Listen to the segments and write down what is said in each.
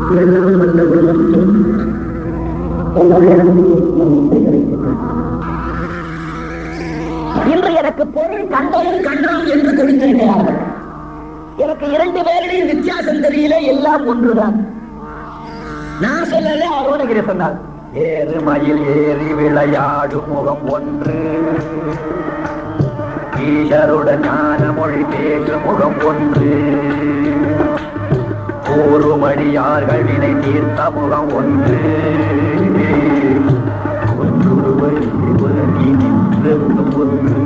எல்லாம் வந்த உலகத்தில் உங்களிடம் கிடைக்கிறது இன்று எனக்கு பொருள் கண்டோம் கண்டோம் என்று கொடுத்திருக்கிறார்கள் எனக்கு இரண்டு பேருடையும் வித்தியாசம் தெரியல எல்லாம் ஒன்றுதான் நான் சொல்லல அருணகிரி சொன்னார் ஏறு மயில் ஏறி விளையாடும் முகம் ஒன்று ஈஷருடன் ஞான மொழி பேசும் முகம் ஒன்று கூறுமடியார்கள் வினை தீர்த்த முகம் ஒன்று ஒன்றுருவர் உலகி நின்ற முகம் ஒன்று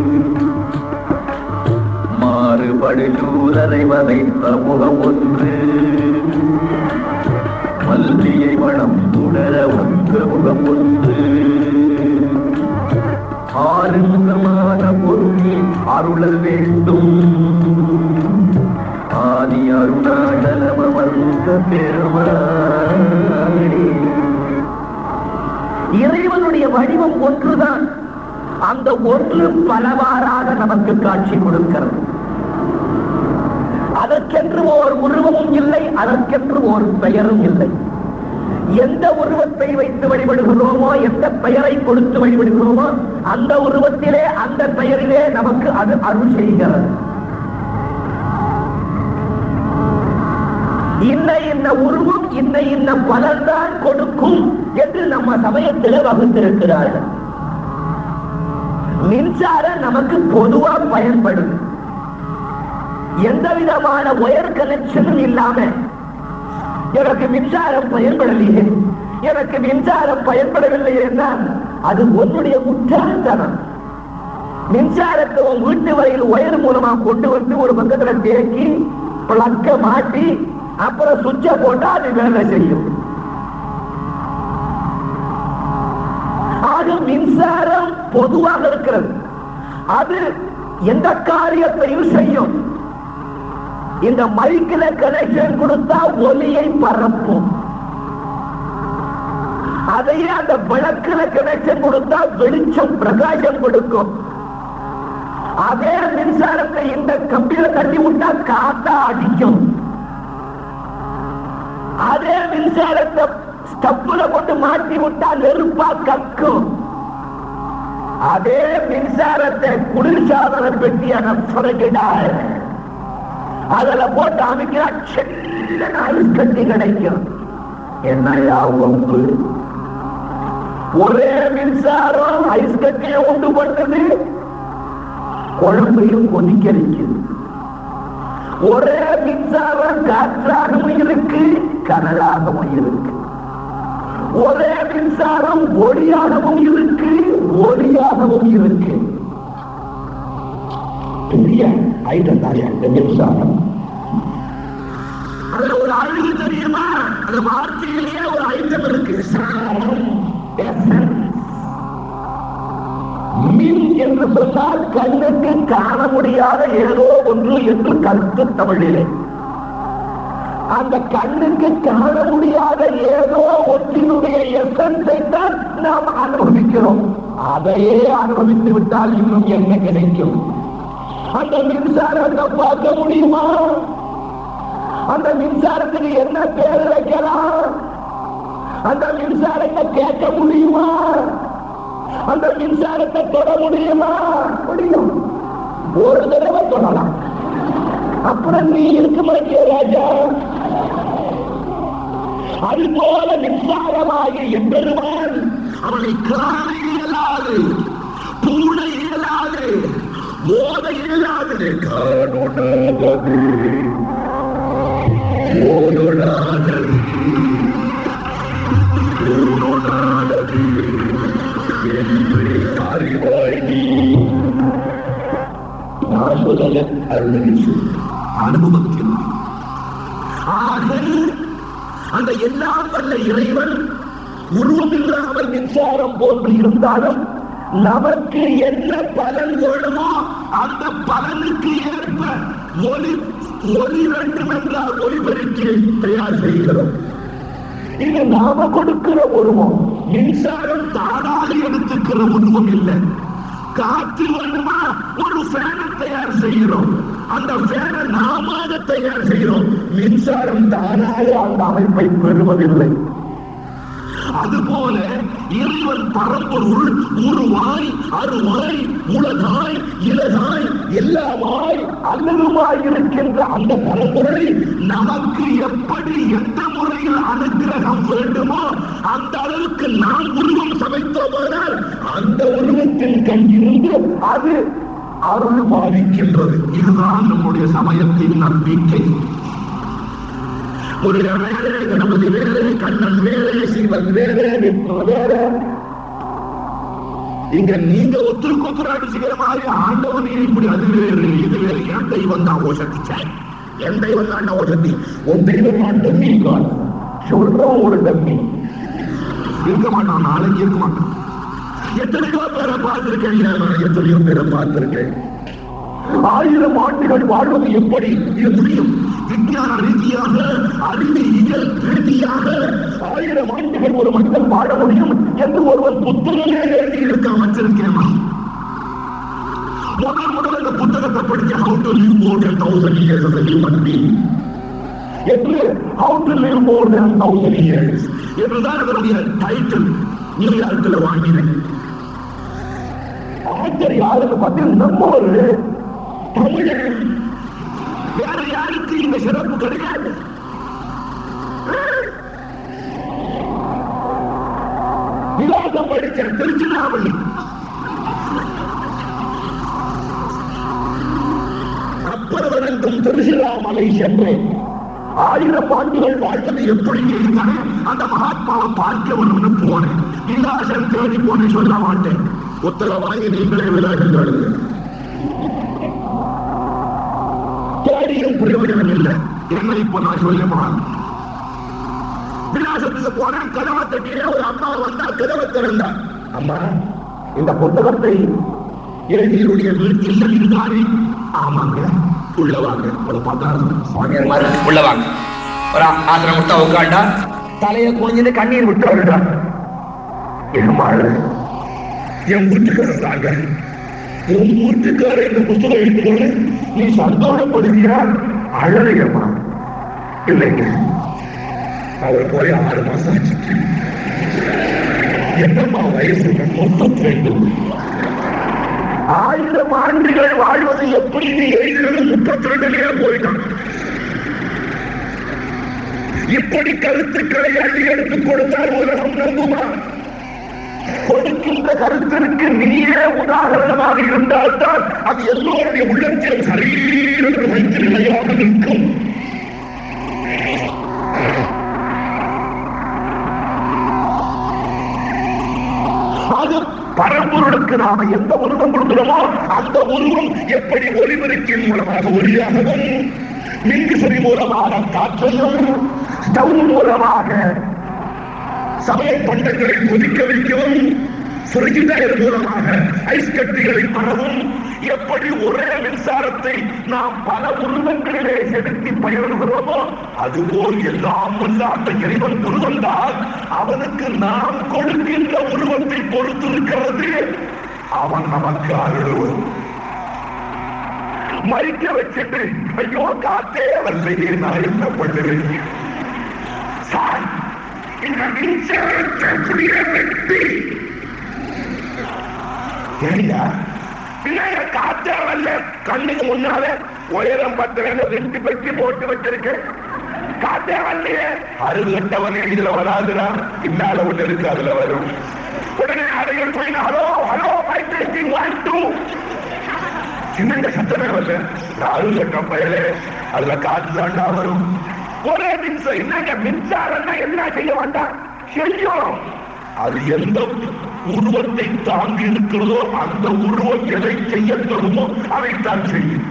மாறுபடு சூழலை வதைத்த முகம் ஒன்று மல்லியை மனம் உணர ஒன்று முகம் ஒன்று ஆறுமுகமான பொருளில் அருளல் வேண்டும் ஆதி அருணாடலமர்ந்த பெருமானே இறைவனுடைய வடிவம் ஒன்றுதான் அந்த ஒன்று பலவாறாக நமக்கு காட்சி கொடுக்கிறது அதற்கென்று ஓர் உருவமும் இல்லை அதற்கென்று ஓர் பெயரும் இல்லை எந்த உருவத்தை வைத்து வழிபடுகிறோமோ எந்த பெயரை கொடுத்து வழிபடுகிறோமோ அந்த உருவத்திலே அந்த பெயரிலே நமக்கு அது அருள் செய்கிறது இன்ன இன்ன உருவம் இன்ன இன்ன பலன்தான் கொடுக்கும் என்று நம்ம சமயத்திலே வகுத்திருக்கிறார்கள் மின்சாரம் நமக்கு பொதுவா பயன்படும் எந்த விதமான ஒயர் கனெக்ஷனும் இல்லாம எனக்கு மின்சாரம் பயன்படலையே எனக்கு மின்சாரம் பயன்படவில்லை என்றால் அது உன்னுடைய முட்டாள்தனம் மின்சாரத்தை உன் வீட்டு வரையில் ஒயர் மூலமா கொண்டு வந்து ஒரு பக்கத்துல தேக்கி பிளக்க மாட்டி அப்புறம் சுவிட்ச போட்டா அது வேலை செய்யும் ஆக மின்சாரம் பொதுவாக இருக்கிறது அது எந்த காரியத்தையும் செய்யும் இந்த மைக்கில கனெக்ஷன் கொடுத்தா ஒலியை பரப்பும் அதையே அந்த விளக்குல கனெக்ஷன் கொடுத்தா வெளிச்சம் பிரகாசம் கொடுக்கும் அதே மின்சாரத்தை இந்த கம்பியில தள்ளி விட்டா காத்தா அடிக்கும் அதே மின்சாரத்தை ஸ்டப்புல கொண்டு மாட்டி விட்டா நெருப்பா கக்கும் அதே மின்சாரத்தை குளிர்சாதன பெட்டியான பிறகிடார் அதுல போட்டு அமைக்கிறா சின்ன ஐஸ் கட்டி கிடைக்கும் என்னையா வம்பு ஒரே மின்சாரம் ஐஸ் கட்டியை உண்டு பண்ணது குழம்பையும் கொதிக்க வைக்குது ஒரே மின்சாரம் காற்றாகவும் இருக்கு கடலாகவும் இருக்கு ஒரே மின்சாரம் ஒளியாகவும் இருக்கு ஒளியாகவும் இருக்கு பெரிய ஐட்டம் தானே அந்த மின்சாரம் அதுல ஒரு அழகு தெரியுமா அந்த வார்த்தையிலேயே ஒரு ஐட்டம் இருக்கு சாரம் essence. மின் என்று சொன்னால் கண்ணுக்கு காண முடியாத ஏதோ ஒன்று என்று கருத்து தமிழிலே அந்த கண்ணுக்கு காண முடியாத ஏதோ ஒன்றினுடைய எசன்ஸை தான் நாம் அனுபவிக்கிறோம் அதையே அனுபவித்து விட்டால் இன்னும் என்ன கிடைக்கும் அந்த மின்சாரத்தை பார்க்க முடியுமா அந்த மின்சாரத்துக்கு என்ன பேர் வைக்கலாம் அந்த மின்சாரத்தை கேட்க முடியுமா அந்த மின்சாரத்தை தொட முடியுமா முடியும் ஒரு தடவை தொடலாம் அப்புறம் நீ இருக்க மாட்டிய ராஜா அது போல மின்சாரமாகி எம்பெருமான் அவனை காண இயலாது பூண இயலாது போத இயலாது காணுணாதது ஓடுணாதது ஊடுணாதது என்று அறிவாய் நீ நான் சொல்லல அருள்நிலை அனுபவத்தில் ஆக அந்த எல்லாம் வல்ல இறைவன் உருவமில்லாமல் மின்சாரம் போன்று இருந்தாலும் நமக்கு என்ன பலன் வேணுமோ அந்த பலனுக்கு ஏற்ப ஒளி ஒளி வேண்டும் என்றால் ஒளிபெருக்கி தயார் செய்கிறோம் இது நாம கொடுக்கிற உருவம் மின்சாரம் தானாக எடுத்துக்கிற உருவம் இல்லை காற்று வேணுமா ஒரு ஃபேனை தயார் செய்கிறோம் அந்த ஃபேனை நாம தயார் செய்கிறோம் மின்சாரம் தானாக அந்த அமைப்பை பெறுவதில்லை அதுபோல இறைவன் பரம்பொருள் உருவாய் அருவாய் உலகாய் இலகாய் எல்லாமாய் அல்லலுமாய் இருக்கின்ற அந்த பரம்பொருளை நமக்கு எப்படி எந்த முறையில் அனுகிரகம் வேண்டுமோ அந்த அளவுக்கு நாம் உருவம் சமைத்தோமானால் அந்த உருவத்தின் கண்டிருந்து அது அருள் பாதிக்கின்றது இதுதான் நம்முடைய சமயத்தின் நம்பிக்கை ஒரு வேலை கணபதி வேலை கண்ணன் வேலை சிவன் வேலை விஷ்ணு வேலை இங்க நீங்க ஒத்துருக்கு ஒத்துராடு செய்கிற மாதிரி ஆண்டவன் இப்படி அது வேறு இது வேறு என் தெய்வம் தான் ஓசத்தி என் தெய்வம் தான் ஓசத்தி உன் தெய்வம் நான் டம்மி கால் சொல்றோம் ஒரு டம்மி இருக்க மாட்டான் நாளைக்கு இருக்க மாட்டான் எத்தனையோ பேரை பார்த்திருக்கேன் நான் எத்தனையோ பேரை பார்த்திருக்கேன் ஆயிரம் ஆண்டுகள் வாழ்வது எப்படி இது முடியும் விஞ்ஞான ரீதியாக அறிவியல் ரீதியாக ஆயிரம் ஆண்டுகள் ஒரு மனிதன் வாழ முடியும் என்று ஒருவர் புத்தகமே எழுதி இருக்க வச்சிருக்கேன் முதல் முதல் இந்த புத்தகத்தை படிச்ச how to live more than thousand years as a human being என்று how to live more than thousand years என்றுதான் அதனுடைய டைட்டில் நியூயார்க்கில் வாங்கினேன் ஆச்சர் யாருக்கு பார்த்து நம்ம ஒரு தமிழர் வேற யாருக்கு இந்த சிறப்பு கிடையாது விலாசம் படிச்ச திருச்சிராவள்ளி அப்பரவனங்கும் திருச்சிராமலை சென்றேன் ஆயிரம் ஆண்டுகள் வாழ்வது எப்படி இருந்தானே அந்த மகாத்மாவை பார்க்க வேணும்னு போனேன் விலாசம் தேடி போனேன் சொல்ல மாட்டேன் உத்தரவாங்கி நீங்களே விலாசம் தேடுங்க தேடியும் பிரயோஜனம் இல்லை என்ன இப்ப நான் சொல்ல போறேன் விலாசத்துக்கு போனேன் கதவை தட்டியே ஒரு அம்மா வந்தா கதவை திறந்தா அம்மா இந்த புத்தகத்தை இளைஞருடைய வீட்டில் இருந்தாரே ஆமாங்க உள்ள வாங்க ஒரு பார்த்தாரு சுவாமியார் மாதிரி உள்ள வாங்க ஒரு ஆ- ஆசனம் கொடுத்தா உட்காண்டா தலையை குனிஞ்சிட்டு கண்ணீர் விட்டு வருகிறார் என் மாடு என் வீட்டுக்காரங்க உன் வீட்டுக்கார இந்த புத்தகம் எடுத்துக்கொண்டு நீ சந்தோஷப்படுவியா அழலையம்மா இல்லைங்க அவர் போய் ஆறு மாசம் ஆச்சு என்னம்மா வயசு முப்பத்தி ரெண்டு ஆயிரம் ஆண்டுகள் வாழ்வது எப்படி நீ எழுதினது முப்பத்தி ரெண்டுலயே போயிட்டான் இப்படி கருத்துக்களை அள்ளி எடுத்துக் கொடுத்தால் உலகம் நம்புமா கொடுக்கின்ற கருத்திற்கு நீரே உதாரணமாக இருந்தால்தான் அது எல்லோருடைய உள்ளத்தில் சரீரென்று வைத்து நிலையாக நிற்கும் அது பரம்பொருளுக்கு நாம எந்த உருவம் கொடுக்கிறோமோ அந்த உருவம் எப்படி ஒளிபெருக்கின் மூலமாக ஒளியாகவும் மின்விசிறி மூலமாக காற்றையும் ஸ்டவ் மூலமாக சமையல் பண்டங்களை கொதிக்க வைக்கவும் ஃப்ரிட்ஜிடர் மூலமாக ஐஸ் கட்டிகளை பரவும் எப்படி ஒரே மின்சாரத்தை நாம் பல உருவங்களிலே செலுத்தி பயன்படுகிறோமோ அதுபோல் எல்லாம் இல்லாத இறைவன் உருவந்தால் அவனுக்கு நாம் கொடுக்கின்ற உருவத்தை பொறுத்திருக்கிறது அவன் நமக்கு அருள்வன் மறிக்க வச்சுட்டு ஐயோ காத்தே வரலையே நான் என்ன பண்ணுவேன் சாய் இந்த மின்சாரத்தை புரிய வெட்டி சரியா பின்னாடி காத்தே வரல கண்ணுக்கு முன்னால உயரம் பத்து வேணும் ரெண்டு பெட்டி போட்டு வச்சிருக்கேன் காத்தே வரலையே அருள் கட்டவனே இதுல வராதுடா பின்னால ஒண்ணு இருக்கு அதுல வரும் உடனே அதையும் போய் hello hello migrating one two சின்ன சத்தமே வரல அருள் கட்டம் பயலே அதுல காத்து தாண்டா வரும் ஒரே மின்சாரம் என்னங்க மின்சாரம்னா என்ன செய்ய வேண்டாம் செய்யும் அது எந்த உருவத்தை தாங்கி இருக்கிறதோ அந்த உருவம் எதை செய்ய தருமோ அதைத்தான் செய்யும்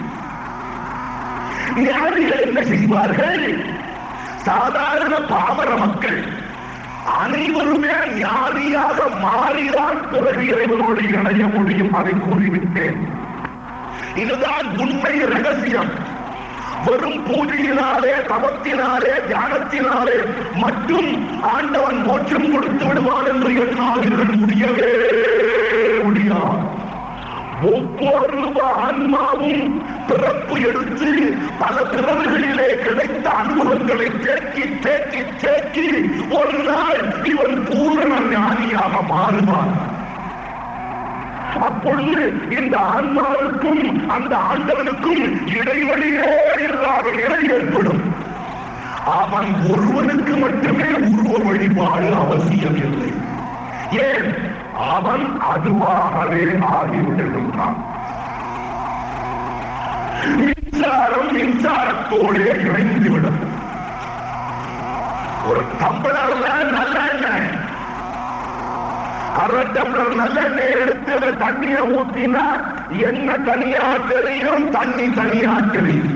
ஞானிகள் என்ன செய்வார்கள் சாதாரண பாமர மக்கள் அனைவருமே ஞானியாக மாறிதான் பிறகு இறைவனோடு இணைய முடியும் அதை கூறிவிட்டேன் இதுதான் உண்மை ரகசியம் வெறும் பூஜையினாலே தவத்தினாலே தியானத்தினாலே மட்டும் ஆண்டவன் மோட்சம் கொடுத்து விடுவான் என்று என்னால் இதன் முடியவே முடியாது ஒவ்வொரு ஆன்மாவும் பிறப்பு எடுத்து பல பிறவுகளிலே கிடைத்த அனுபவங்களை தேக்கி தேக்கி தேக்கி ஒரு நாள் இவன் பூரண ஞானியாக மாறுவான் அப்பொழுது இந்த ஆன்மாவுக்கும் அந்த ஆண்டவனுக்கும் இடைவெளியே இல்லாத நிலை ஏற்படும் அவன் ஒருவனுக்கு மட்டுமே உருவ வழிபாடு அவசியம் இல்லை ஏன் அவன் அதுவாகவே ஆகிவிடுகின்றான் மின்சாரம் மின்சாரத்தோடே இணைந்துவிடும் ஒரு டம்ளர்ல நல்லெண்ணெய் அரை டம்ளர் நல்லெண்ணெய் எடுத்து அதுல தண்ணியை ஊத்தினா எண்ணெய் தனியா தெரியும் தண்ணி தனியா தெரியும்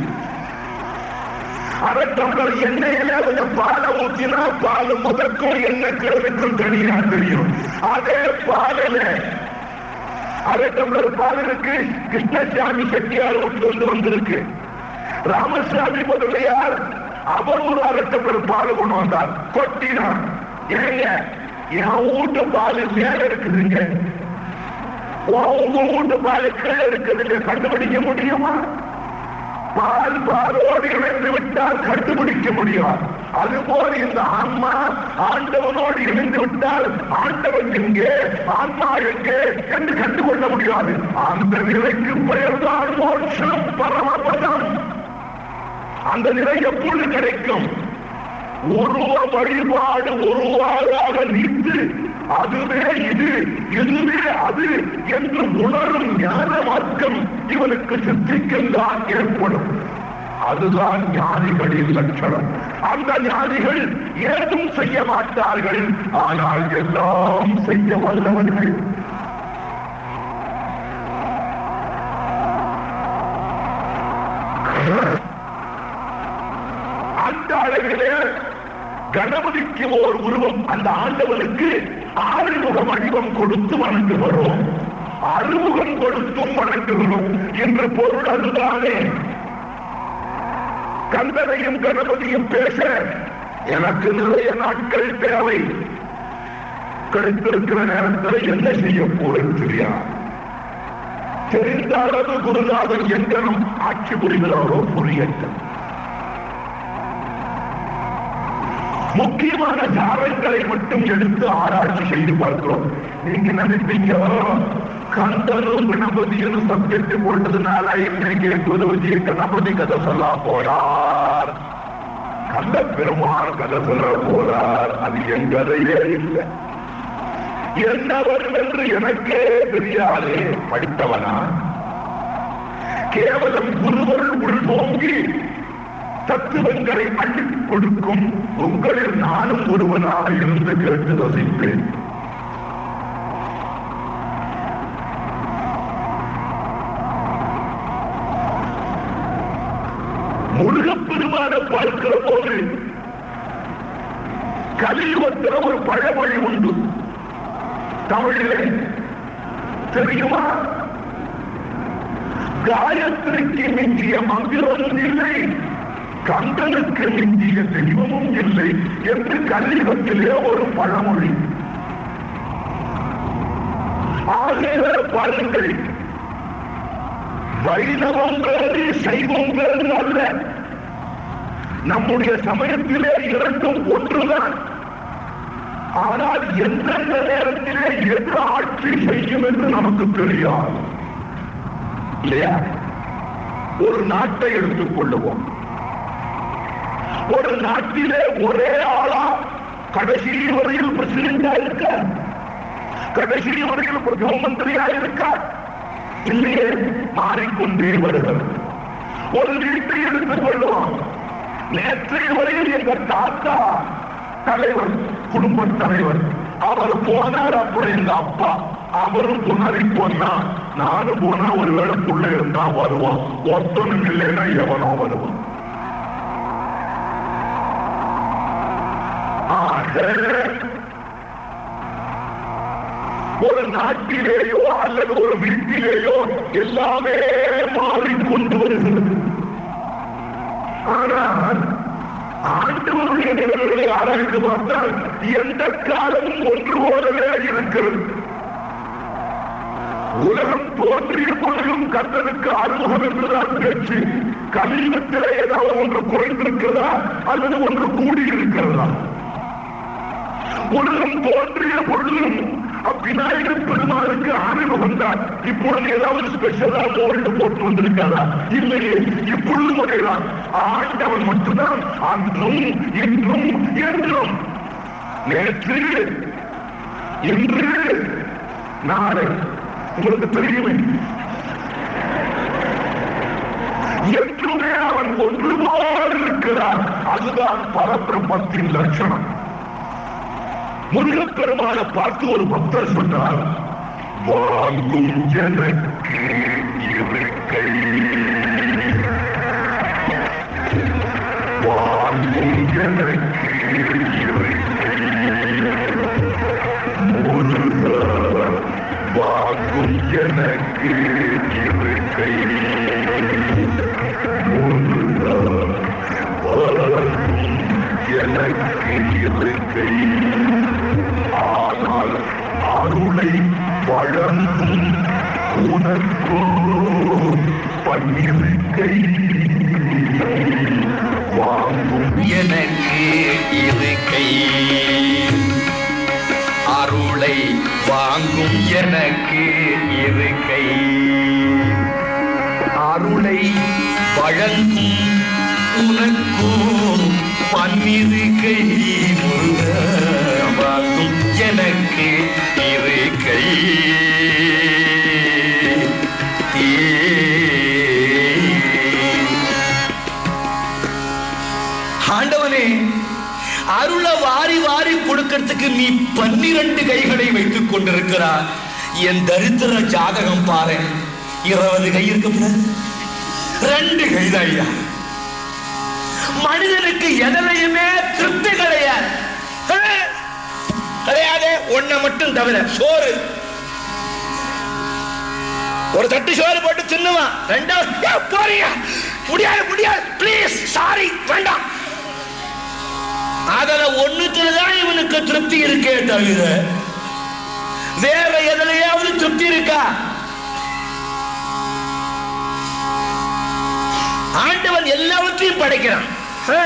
அரை டம்ளர் எண்ணெயில கொஞ்சம் பாலை ஊத்தினா பால் முதற்கும் எண்ணெய் கிழமைக்கும் தனியா தெரியும் அதே பாலில அரை டம்ளர் பால் இருக்கு கிருஷ்ணசாமி செட்டியார் கொண்டு வந்து வந்திருக்கு ராமசாமி முதலியார் அவர் ஒரு அரை டம்ளர் பால் கொண்டு வந்தார் கொட்டினார் ஏங்க என் வீட்டு பால் மேல இருக்குதுங்க உங்க வீட்டு பால் கீழே இருக்குதுங்க கண்டுபிடிக்க முடியுமா பால் பாலோடு இணைந்து விட்டால் கண்டுபிடிக்க முடியும் அதுபோல் இந்த ஆன்மா ஆண்டவனோடு இணைந்து விட்டால் ஆண்டவன் எங்கே ஆன்மா எங்கே என்று கண்டுகொள்ள முடியாது அந்த நிலைக்கு பெயர்தான் மோட்சம் பரமபதம் அந்த நிலை எப்பொழுது கிடைக்கும் உருவ வழிபாடு உருவாக நின்று அதுவே இது இதுவே அது என்று உணரும் ஞான மார்க்கம் இவனுக்கு சித்திக்கின்றான் ஏற்படும் அதுதான் ஞானிகளின் லட்சணம் அந்த ஞானிகள் ஏதும் செய்ய மாட்டார்கள் ஆனால் எல்லாம் செய்ய வல்லவர்கள் அந்த அளவிலே கணபதிக்கு ஓர் உருவம் அந்த ஆண்டவனுக்கு ஆறுமுக வடிவம் கொடுத்து வணங்குகிறோம் அறுமுகம் கொடுத்தும் வணங்குகிறோம் என்று பொருள் அதுதானே கந்தனையும் கணபதியும் பேச எனக்கு நிறைய நாட்கள் தேவை கிடைத்திருக்கிற நேரத்தில் என்ன செய்ய போறது தெரியாது தெரிந்த அளவு குருநாதன் எங்கனும் ஆட்சி புரிகிறாரோ புரியட்டும் முக்கியமான சாரங்களை மட்டும் எடுத்து ஆராய்ச்சி செய்து பார்க்கிறோம் நீங்க நினைப்பீங்க கந்தனும் கணபதியும் சப்ஜெக்ட் போட்டதுனால இன்னைக்கு குருஜி கணபதி கதை சொல்ல போறார் கந்த பெருமான் கதை சொல்ல போறார் அது என் கதையே இல்லை என்னவர் என்று எனக்கே தெரியாதே படித்தவனா கேவலம் குருவருள் உள்போங்கி தத்துவங்களை அள்ளிக் கொடுக்கும் உங்களில் நானும் ஒருவனாக இருந்து கேட்டு ரசிப்பேன் முருகப்பெருமான பார்க்கிற போது கலியுகத்தில் ஒரு பழமொழி உண்டு தமிழிலே தெரியுமா காயத்ரிக்கு மிஞ்சிய மந்திரம் இல்லை கந்தனுக்கு மிஞ்சிய தெய்வமும் இல்லை என்று கலியுகத்திலே ஒரு பழமொழி ஆகிய பாருங்கள் வைணவம் வேறு சைவம் வேறு அல்ல நம்முடைய சமயத்திலே இரண்டும் ஒன்றுதான் ஆனால் எந்தெந்த நேரத்திலே எது ஆட்சி செய்யும் என்று நமக்கு தெரியாது இல்லையா ஒரு நாட்டை எடுத்துக் கொள்ளுவோம் ஒரு நாட்டிலே ஒரே ஆளா கடைசி வரையில் பிரசிடண்டா இருக்க கடைசி வரையில் பிரதம மந்திரியா இருக்க இல்லையே மாறிக்கொண்டே வருகிறது ஒரு வீட்டை எடுத்துக் கொள்ளுவோம் நேற்றைய வரையில் எங்க தாத்தா தலைவர் குடும்ப தலைவர் அவர் போனார் அப்புறம் எங்க அப்பா அவரும் துணை போனா நானும் போனா ஒரு வேளத்துள்ள இருந்தா வருவான் ஒருத்தனும் இல்லைன்னா எவனோ வருவான் ஆக, ஒரு நாட்டிலேயோ அல்லது ஒரு வீட்டிலேயோ எல்லாமே மாறிக்கொண்டு வருகிறது ஆனால் ஆண்டவருடைய நிலைகளை ஆராய்ந்து பார்த்தால் எந்த காலமும் ஒன்று போலவே இருக்கிறது உலகம் தோன்றிய பொழுதும் கர்த்தனுக்கு அறுமுகம் என்றுதான் பேச்சு கலியுகத்தில் ஏதாவது ஒன்று குறைந்திருக்கிறதா அல்லது ஒன்று கூடியிருக்கிறதா உலகம் தோன்றிய பொழுதும் அவ்விநாயகர் பெருமாளுக்கு அறிமுகம் தான் இப்பொழுது ஏதாவது ஸ்பெஷலா கோல்டு போட்டு வந்திருக்காரா இல்லையே இப்பொழுது முறைதான் ஆண்டவன் மட்டும்தான் அன்றும் இன்றும் என்றும் நேற்று இன்று நாளை உங்களுக்கு தெரியுமே என்றுமே அவன் ஒன்று போல் இருக்கிறான் அதுதான் பரபிரம்மத்தின் லட்சணம் முருகப்பெருமான பார்த்து ஒரு பக்தர் சொன்னார் வாங்கும் எனக்கு இருக்கை வாங்கும் எனக்கு இருக்கை முருகா வாங்கும் எனக்கு இருக்கை முருகா வாங்கும் எனக்கு இருக்கை ஆனால் அருளை வழங்கும் உனக்கோ பன்னிருக்கை வாங்கும் எனக்கு இருக்கை அருளை வாங்கும் எனக்கு இருக்கை அருளை வழங்கும் உனக்கோ பன்னிருக்கை முருகா வாங்கும் எனக்கு இருக்கை ஆண்டவனே அருள வாரி வாரி கொடுக்கிறதுக்கு நீ பன்னிரண்டு கைகளை வைத்துக் கொண்டிருக்கிறார் என் தரித்திர ஜாதகம் பாரு இருபது கை இருக்கு ரெண்டு கை தான் ஐயா மனிதனுக்கு எதிலையுமே திருப்தி கிடையாது அஹ், கிடையாது ஒண்ண மட்டும் தவிர சோறு ஒரு தட்டு சோறு போட்டு தின்னுவான் ரெண்டாவது ஏய், போறியா முடியாது முடியாது ப்ளீஸ் சாரி வேண்டாம் அதுல ஒண்ணுத்துலதான் இவனுக்கு திருப்தி இருக்கே தவிர வேற எதுலயாவது திருப்தி இருக்கா ஆண்டவன் எல்லாவற்றையும் படைக்கிறான் ஆ.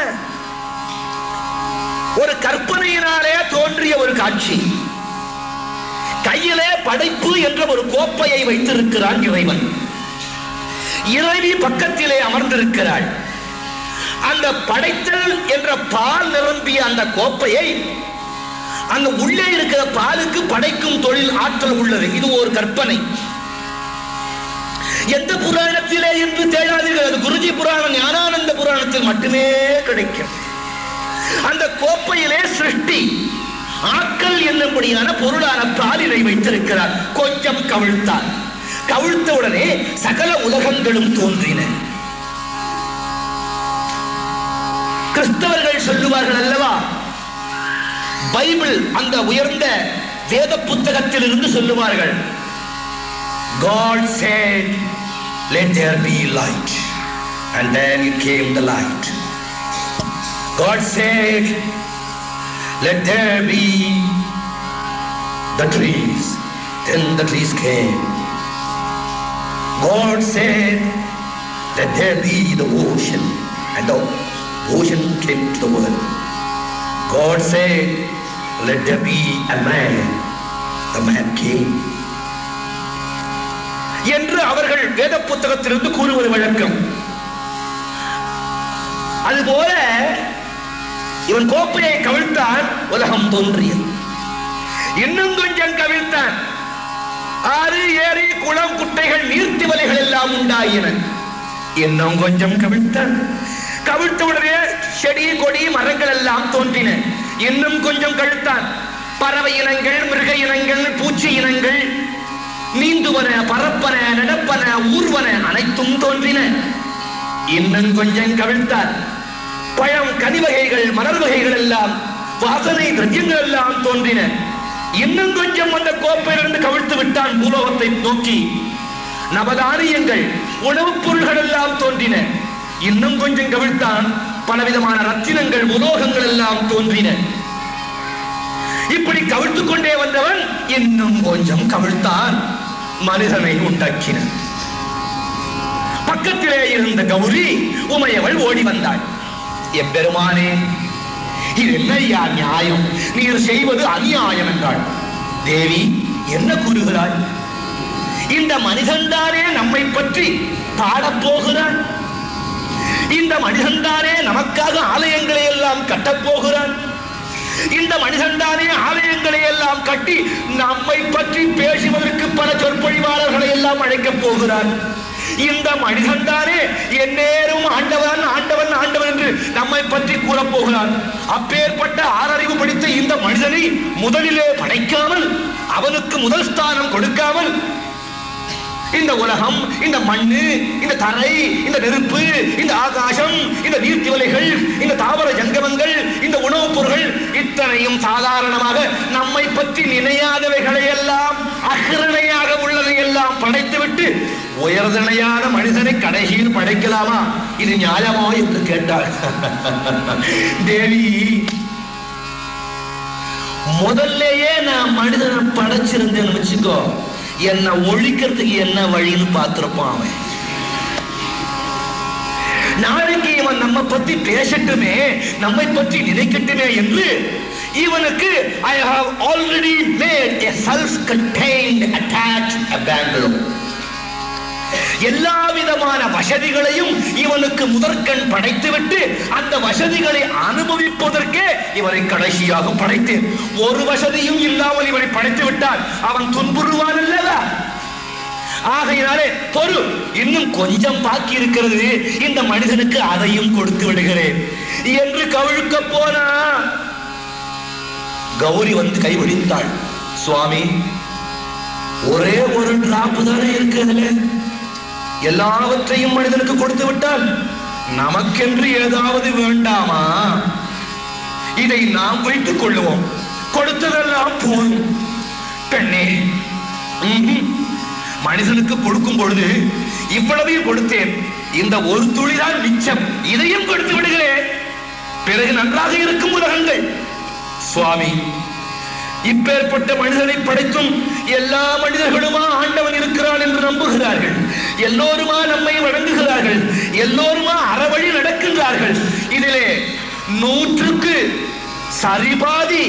ஒரு கற்பனையினாலே தோன்றிய ஒரு காட்சி கையிலே படைப்பு என்ற ஒரு கோப்பையை வைத்திருக்கிறான் இறைவன் இறைவி பக்கத்திலே அமர்ந்திருக்கிறாள் அந்த படைத்தல் என்ற பால் நிரம்பிய அந்த கோப்பையை அந்த உள்ளே இருக்கிற பாலுக்கு படைக்கும் தொழில் ஆற்றல் உள்ளது இது ஒரு கற்பனை எந்த புராணத்திலே என்று தேடாதீர்கள் அது குருஜி புராணம் ஞானானந்த புராணத்தில் மட்டுமே கிடைக்கும் அந்த கோப்பையிலே சிருஷ்டி ஆக்கல் என்னும்படியான பொருளான பாலினை வைத்திருக்கிறார் கொஞ்சம் கவிழ்த்தார் கவிழ்த்த உடனே சகல உலகங்களும் தோன்றின கிறிஸ்தவர்கள் சொல்லுவார்கள் அல்லவா பைபிள் அந்த உயர்ந்த வேத புத்தகத்தில் இருந்து சொல்லுவார்கள் God said, Let there be light. And then it came the light. God said, Let there be the trees. Then the trees came. God said, Let there be the ocean. And the ocean came to the world. God said, Let there be a man. The man came. என்று அவர்கள் வேத புத்தகத்திலிருந்து கூறுவது வழக்கம் அதுபோல இவன் கோப்பையை கவிழ்த்தான் உலகம் தோன்றியது இன்னும் கொஞ்சம் கவிழ்த்தான் ஆறு ஏரி குளம் குட்டைகள் நீர்த்திவலைகள் எல்லாம் உண்டாயின இன்னும் கொஞ்சம் கவிழ்த்தான் கவிழ்த்த உடனே செடி கொடி மரங்கள் எல்லாம் தோன்றின இன்னும் கொஞ்சம் கழுத்தான் பறவை இனங்கள் மிருக இனங்கள் பூச்சி இனங்கள் நீந்துவன பறப்பன நடப்பன ஊர்வன அனைத்தும் தோன்றின இன்னும் கொஞ்சம் கவிழ்த்தார் பழம் கனி வகைகள் மலர் வகைகள் எல்லாம் வாசனை திரவியங்கள் எல்லாம் தோன்றின இன்னும் கொஞ்சம் அந்த கோப்பையிலிருந்து கவிழ்த்து விட்டான் பூலோகத்தை நோக்கி நவதானியங்கள் உணவுப் பொருள்கள் எல்லாம் தோன்றின இன்னும் கொஞ்சம் கவிழ்த்தான் பலவிதமான ரத்தினங்கள் உலோகங்கள் எல்லாம் தோன்றின இப்படி கவிழ்த்துக் கொண்டே வந்தவன் இன்னும் கொஞ்சம் கவிழ்த்தான் மனிதனை உண்டாக்கினார் பக்கத்திலே இருந்த கௌரி உமையவள் ஓடி வந்தாள் எம்பெருமானே இது என்னையா நியாயம் நீர் செய்வது அநியாயம் என்றாள் தேவி என்ன கூறுகிறாய் இந்த மனிதன்தானே நம்மை பற்றி பாடப் போகிறான் இந்த மனிதன்தானே நமக்காக ஆலயங்களை எல்லாம் கட்டப் போகிறான் இந்த மனிதன்தானே ஆலயங்களை எல்லாம் கட்டி நம்மை பற்றி பேசுவதற்கு பல சொற்பொழிவாளர்களை எல்லாம் அழைக்கப் போகிறான் இந்த மனிதன்தானே எந்நேரும் ஆண்டவன் ஆண்டவன் ஆண்டவன் என்று நம்மை பற்றி கூறப் போகிறான் அப்பேற்பட்ட ஆறறிவு படித்த இந்த மனிதனை முதலிலே படைக்காமல் அவனுக்கு முதல் ஸ்தானம் கொடுக்காமல் இந்த உலகம் இந்த மண்ணு இந்த தரை இந்த நெருப்பு இந்த ஆகாசம் இந்த நீர்த்திவலைகள் இந்த தாவர ஜங்கமங்கள் இந்த உணவுப் பொருள்கள் இத்தனையும் சாதாரணமாக நம்மை பற்றி நினையாதவைகளை எல்லாம் அகிரணையாக உள்ளதை எல்லாம் படைத்துவிட்டு உயர்தனையான மனிதனை கடைசியில் படைக்கலாமா இது நியாயமா என்று கேட்டாள் தேவி முதல்லயே நான் மனிதனை படைச்சிருந்தேன்னு வச்சுக்கோ என்னை ஒழிக்கிறதுக்கு என்ன வழின்னு பார்த்திருப்பான் அவன் நாளைக்கு இவன் நம்ம பத்தி பேசட்டுமே நம்மை பற்றி நினைக்கட்டுமே என்று இவனுக்கு I have already made a self contained attach Bangalore எல்லா விதமான வசதிகளையும் இவனுக்கு முதற்கண் படைத்துவிட்டு அந்த வசதிகளை அனுபவிப்பதற்கே இவனை கடைசியாக படைத்தேன் ஒரு வசதியும் இல்லாமல் இவனை படைத்து விட்டால் அவன் துன்புறுவான் அல்லவா ஆகையினாலே பொறு இன்னும் கொஞ்சம் பாக்கி இருக்கிறது இந்த மனிதனுக்கு அதையும் கொடுத்து விடுகிறேன் என்று கவிழ்க்க போனா கௌரி வந்து கைவிடித்தாள் சுவாமி ஒரே ஒரு டிராப் தானே இருக்கு அதுல எல்லாவற்றையும் மனிதனுக்கு கொடுத்து விட்டால் நமக்கென்று ஏதாவது வேண்டாமா இதை நாம் வைத்துக் கொள்ளுவோம் கொடுத்ததெல்லாம் போதும் பெண்ணே ம்ஹும். மனிதனுக்கு கொடுக்கும் பொழுது இவ்வளவையும் கொடுத்தேன் இந்த ஒரு துளிதான் மிச்சம் இதையும் கொடுத்து விடுகிறேன் பிறகு நன்றாக இருக்கும் உலகங்கள் சுவாமி இப்பேற்பட்ட மனிதனை படைத்தும் எல்லா மனிதர்களுமா ஆண்டவன் இருக்கிறான் என்று நம்புகிறார்கள் எல்லோருமா நம்மை வணங்குகிறார்கள் எல்லோருமா அறவழி நடக்கின்றார்கள் இதிலே நூற்றுக்கு சரிபாதி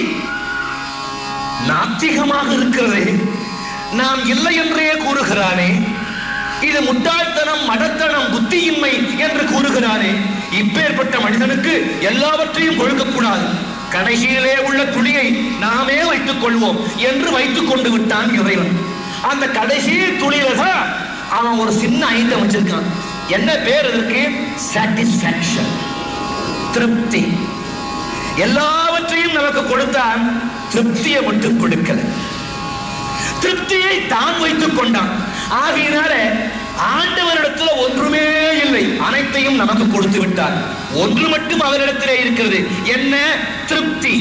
நாத்திகமாக இருக்கிறது நாம் இல்லை என்றே கூறுகிறானே இது முட்டாள்தனம் மடத்தனம் புத்தியின்மை என்று கூறுகிறானே இப்பேற்பட்ட மனிதனுக்கு எல்லாவற்றையும் கொடுக்கக்கூடாது கடைசியிலே உள்ள துளியை நாமே வைத்துக் கொள்வோம் என்று வைத்துக் கொண்டு விட்டான் இறைவன் அந்த கடைசி துளியில தான் அவன் ஒரு சின்ன ஐட்டம் வச்சிருக்கான் என்ன பேர் இதற்கு சாட்டிஸ்பாக்சன் திருப்தி எல்லாவற்றையும் நமக்கு கொடுத்தான் திருப்தியை மட்டும் கொடுக்கல திருப்தியை தான் வைத்துக் கொண்டான் ஆகையினால ஆண்டவரிடத்துல ஒன்றுமே இல்லை அனைத்தையும் நமக்கு கொடுத்து விட்டார் ஒன்று மட்டும் அவரிடத்திலே இருக்கிறது என்ன திருப்தி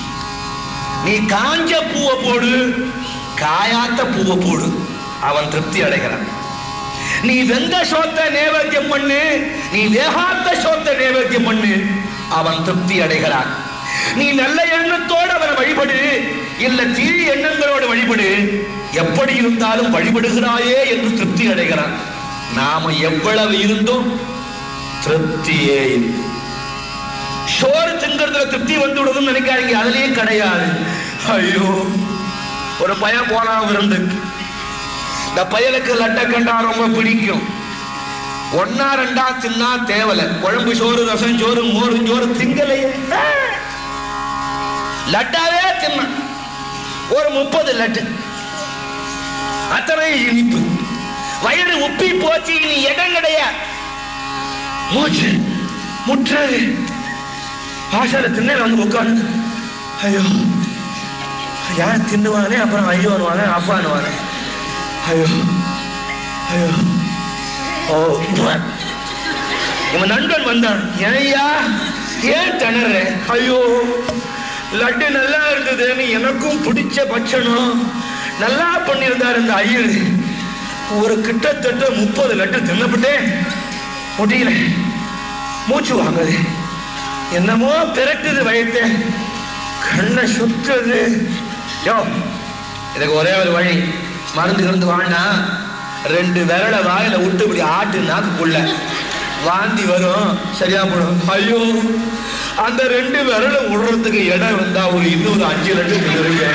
நீ காஞ்ச பூவை போடு காயாத்த பூவை போடு அவன் திருப்தி அடைகிறான் நீ வெந்த சோத்த நேவேத்தியம் பண்ணு நீ வேகாத்த சோத்த நேவேத்தியம் பண்ணு அவன் திருப்தி அடைகிறான் நீ நல்ல எண்ணத்தோடு அவனை வழிபடு இல்ல தீய எண்ணங்களோடு வழிபடு எப்படி இருந்தாலும் வழிபடுகிறாயே என்று திருப்தி அடைகிறான் நாம எவ்வளவு இருந்தோம் திருப்தியே இல்லை. சோறு திங்கிறதுல திருப்தி வந்து விடுதுன்னு நினைக்காதீங்க அதுலயும் கிடையாது ஐயோ ஒரு பையன் போனா விருந்துக்கு இந்த பயலுக்கு லட்டை கண்டா ரொம்ப பிடிக்கும் ஒன்னா ரெண்டா தின்னா தேவல குழம்பு சோறு ரசம் சோறு மோரு சோறு திங்கலையே லட்டாவே தின்ன ஒரு முப்பது லட்டு அத்தனை இனிப்பு வயிறு உப்பி போச்சு இனி இடம் கிடையாது மூச்சு முற்றது ஆசார திண்ணை வந்து உட்காந்து ஐயோ யார் தின்னுவானே அப்புறம் ஐயோனுவானே அப்பானுவானே ஐயோ ஐயோ ஓ இவன் நண்பன் வந்தான் ஏய்யா ஏன் திணற ஐயோ லட்டு நல்லா இருந்ததுன்னு எனக்கும் பிடிச்ச பட்சணம் நல்லா பண்ணியிருந்தார் இந்த ஐயர் ஒரு கிட்டத்தட்ட முப்பது லட்டு தின்னப்பட்டேன் முடியல மூச்சு வாங்குது என்னமோ பிரட்டுது வயத்த கண்ணை சுத்துது யோ இதுக்கு ஒரே ஒரு வழி மருந்து கிருந்து வேண்டாம் ரெண்டு விரலை வாயில விட்டு இப்படி ஆட்டு நாக்குக்குள்ள வாந்தி வரும் சரியா போடும் ஐயோ அந்த ரெண்டு விரலை விடுறதுக்கு இடம் வந்தா ஒரு இன்னொரு அஞ்சு லட்சம் இருக்கு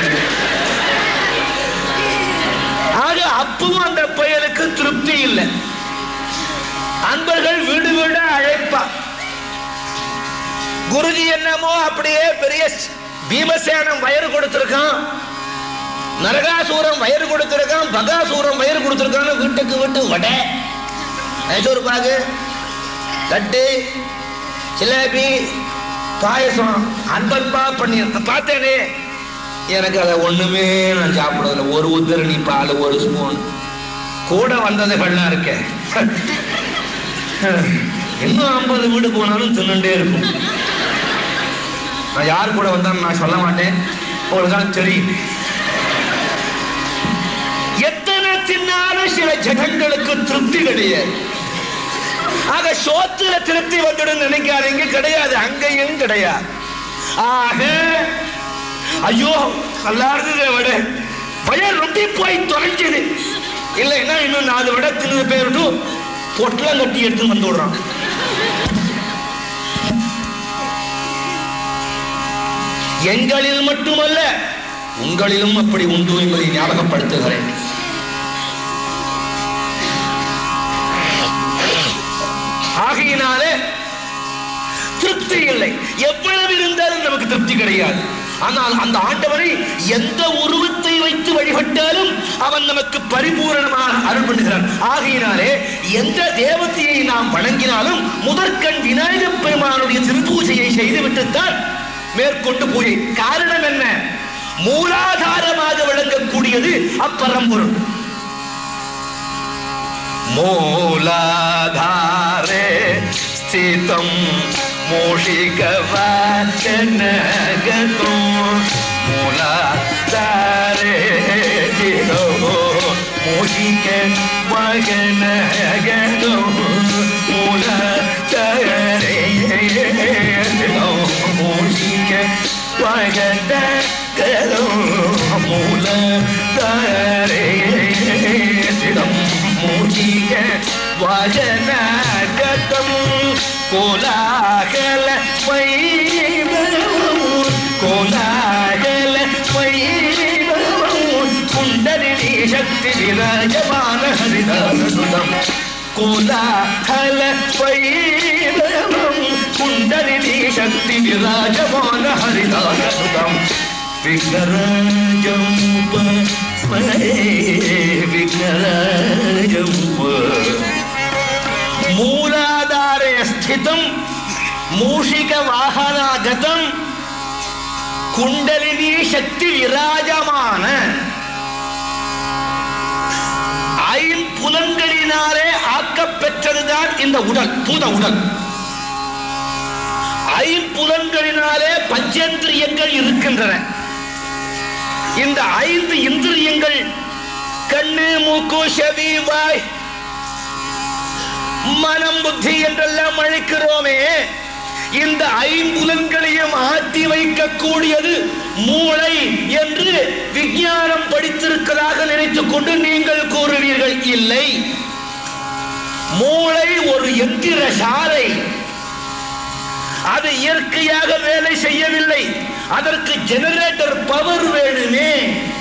ஆக அப்பவும் அந்த பயலுக்கு திருப்தி இல்லை அன்பர்கள் வீடு வீடா அழைப்பா குருஜி என்னமோ அப்படியே பெரிய பீமசேனம் வயிறு கொடுத்திருக்கான் நரகாசூரம் வயிறு கொடுத்திருக்கான் பகாசூரம் வயிறு கொடுத்திருக்கான்னு வீட்டுக்கு வீட்டு வடை மைசூர் பாகு லட்டு ஜிலேபி பாயசம் அன்பன்பா பண்ணி பார்த்தேனே எனக்கு அதை ஒண்ணுமே நான் சாப்பிடல ஒரு உதிரணி பால் ஒரு ஸ்பூன் கூட வந்ததுகள்லாம் இருக்க இன்னும் ஐம்பது வீடு போனாலும் தின்னுட்டே இருக்கும் நான் யார் கூட வந்தாலும் நான் சொல்ல மாட்டேன் உங்களுக்கு தான் தெரியும் எத்தனை தின்னாலும் சில ஜனங்களுக்கு திருப்தி கிடையாது ஆக சோத்துல திருப்தி வந்துடும் நினைக்காதீங்க கிடையாது அங்கேயும் கிடையாது ஆக ஐயோ நல்லா இருந்தது விட பையன் ரொட்டி போய் தொலைஞ்சது இல்லைன்னா இன்னும் நாலு விட தின்னு பேருட்டு பொட்டலம் கட்டி எடுத்து வந்து விடுறான் எங்களில் மட்டுமல்ல உங்களிலும் அப்படி உண்டு என்பதை ஞாபகப்படுத்துகிறேன் ஆகையினாலே திருப்தி இல்லை எவ்வளவு இருந்தாலும் நமக்கு திருப்தி கிடையாது ஆனால் அந்த ஆண்டவனை எந்த உருவத்தை வைத்து வழிபட்டாலும் அவன் நமக்கு பரிபூரணமாக அருள் பண்ணுகிறான் ஆகையினாலே எந்த தேவதையை நாம் வணங்கினாலும் முதற்கண் விநாயகப் பெருமானுடைய திருப்பூஜையை செய்துவிட்டுத்தான் மேற்கொண்டு பூஜை காரணம் என்ன மூலாதாரமாக விளங்கக்கூடியது அப்பரம்பொருள் மூலாதாரே ஸ்திதம் மூஷிகவாச்சனகதோ மூலாதாரே ஸ்திதோ மூஷிக வகனகதோ மூலாதாரே ஸ்திதோ மூஷிக வகனகதோ மூலாதாரே ஸ்திதம் மூஷிக வஜனகதம் கோலாகல வைபவம் கோலாகல வைபவம் குண்டலினி சக்தி விராஜமான ஹரிதாசுதம் கோலாகல வைபவம் குண்டலினி சக்தி விராஜமான ஹரிதாசுதம் விக்னராஜம் விக்னராஜம் மூலாதாரே ஸ்திதம் மூஷிக வாகனாகதம் குண்டலினி சக்தி விராஜமான ஐம்புலன்களினாலே ஆக்கப்பெற்றதுதான் இந்த உடல் பூத உடல் ஐம்புலன்களினாலே பஞ்சேந்திரியங்கள் இருக்கின்றன இந்த ஐந்து இந்திரியங்கள் கண்ணு மூக்கு செவி வாய் மனம் புத்தி என்றெல்லாம் அழைக்கிறோமே இந்த ஐம்புலன்களையும் ஆட்டி வைக்கக்கூடியது மூளை என்று விஞ்ஞானம் படித்திருக்கிறதாக நினைத்துக் கொண்டு நீங்கள் கூறுவீர்கள் இல்லை மூளை ஒரு எந்திர சாலை அது இயற்கையாக வேலை செய்யவில்லை அதற்கு ஜெனரேட்டர் பவர் வேணுமே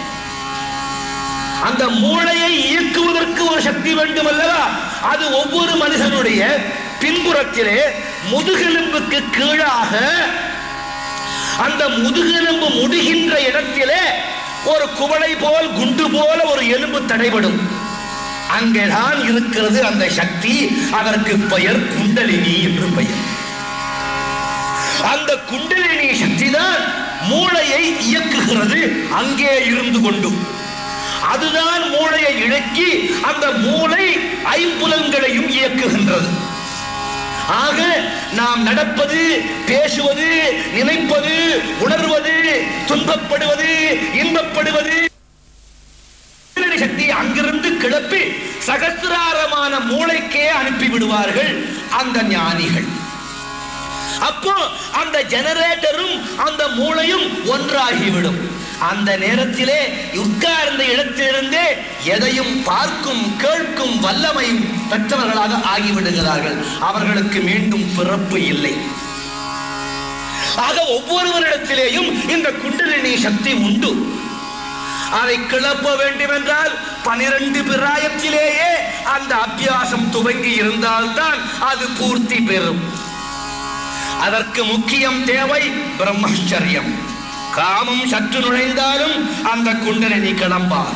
அந்த மூளையை இயக்குவதற்கு ஒரு சக்தி வேண்டும் அல்லவா அது ஒவ்வொரு மனிதனுடைய பின்புறத்திலே முதுகெலும்புக்கு கீழாக அந்த முதுகெலும்பு முடிகின்ற இடத்திலே ஒரு குவளை போல் குண்டு போல ஒரு எலும்பு தடைபடும் அங்கேதான் இருக்கிறது அந்த சக்தி அதற்கு பெயர் குண்டலினி என்று பெயர் அந்த குண்டலினி சக்தி தான் மூளையை இயக்குகிறது அங்கே இருந்து கொண்டு அதுதான் மூளையை இழக்கி அந்த மூளை ஐம்புலன்களையும் இயக்குகின்றது ஆக நாம் நடப்பது பேசுவது நினைப்பது உணர்வது துன்பப்படுவது இன்பப்படுவது சக்தி அங்கிருந்து கிளப்பி சகசிராரமான மூளைக்கே அனுப்பி விடுவார்கள் அந்த ஞானிகள் அப்போ அந்த ஜெனரேட்டரும் அந்த மூளையும் ஒன்றாகிவிடும் அந்த நேரத்திலே உட்கார்ந்த இடத்திலிருந்தே எதையும் பார்க்கும் கேட்கும் வல்லமையும் பெற்றவர்களாக ஆகிவிடுகிறார்கள் அவர்களுக்கு மீண்டும் பிறப்பு இல்லை ஆக ஒவ்வொருவரிடத்திலேயும் இந்த குண்டலினி சக்தி உண்டு அதை கிளப்ப வேண்டும் என்றால் பனிரெண்டு பிராயத்திலேயே அந்த அபியாசம் துவங்கி இருந்தால்தான் அது பூர்த்தி பெறும் அதற்கு முக்கியம் தேவை பிரம்மச்சரியம் காமம் சற்று நுழைந்தாலும் அந்த குண்டலினி கிளம்பார்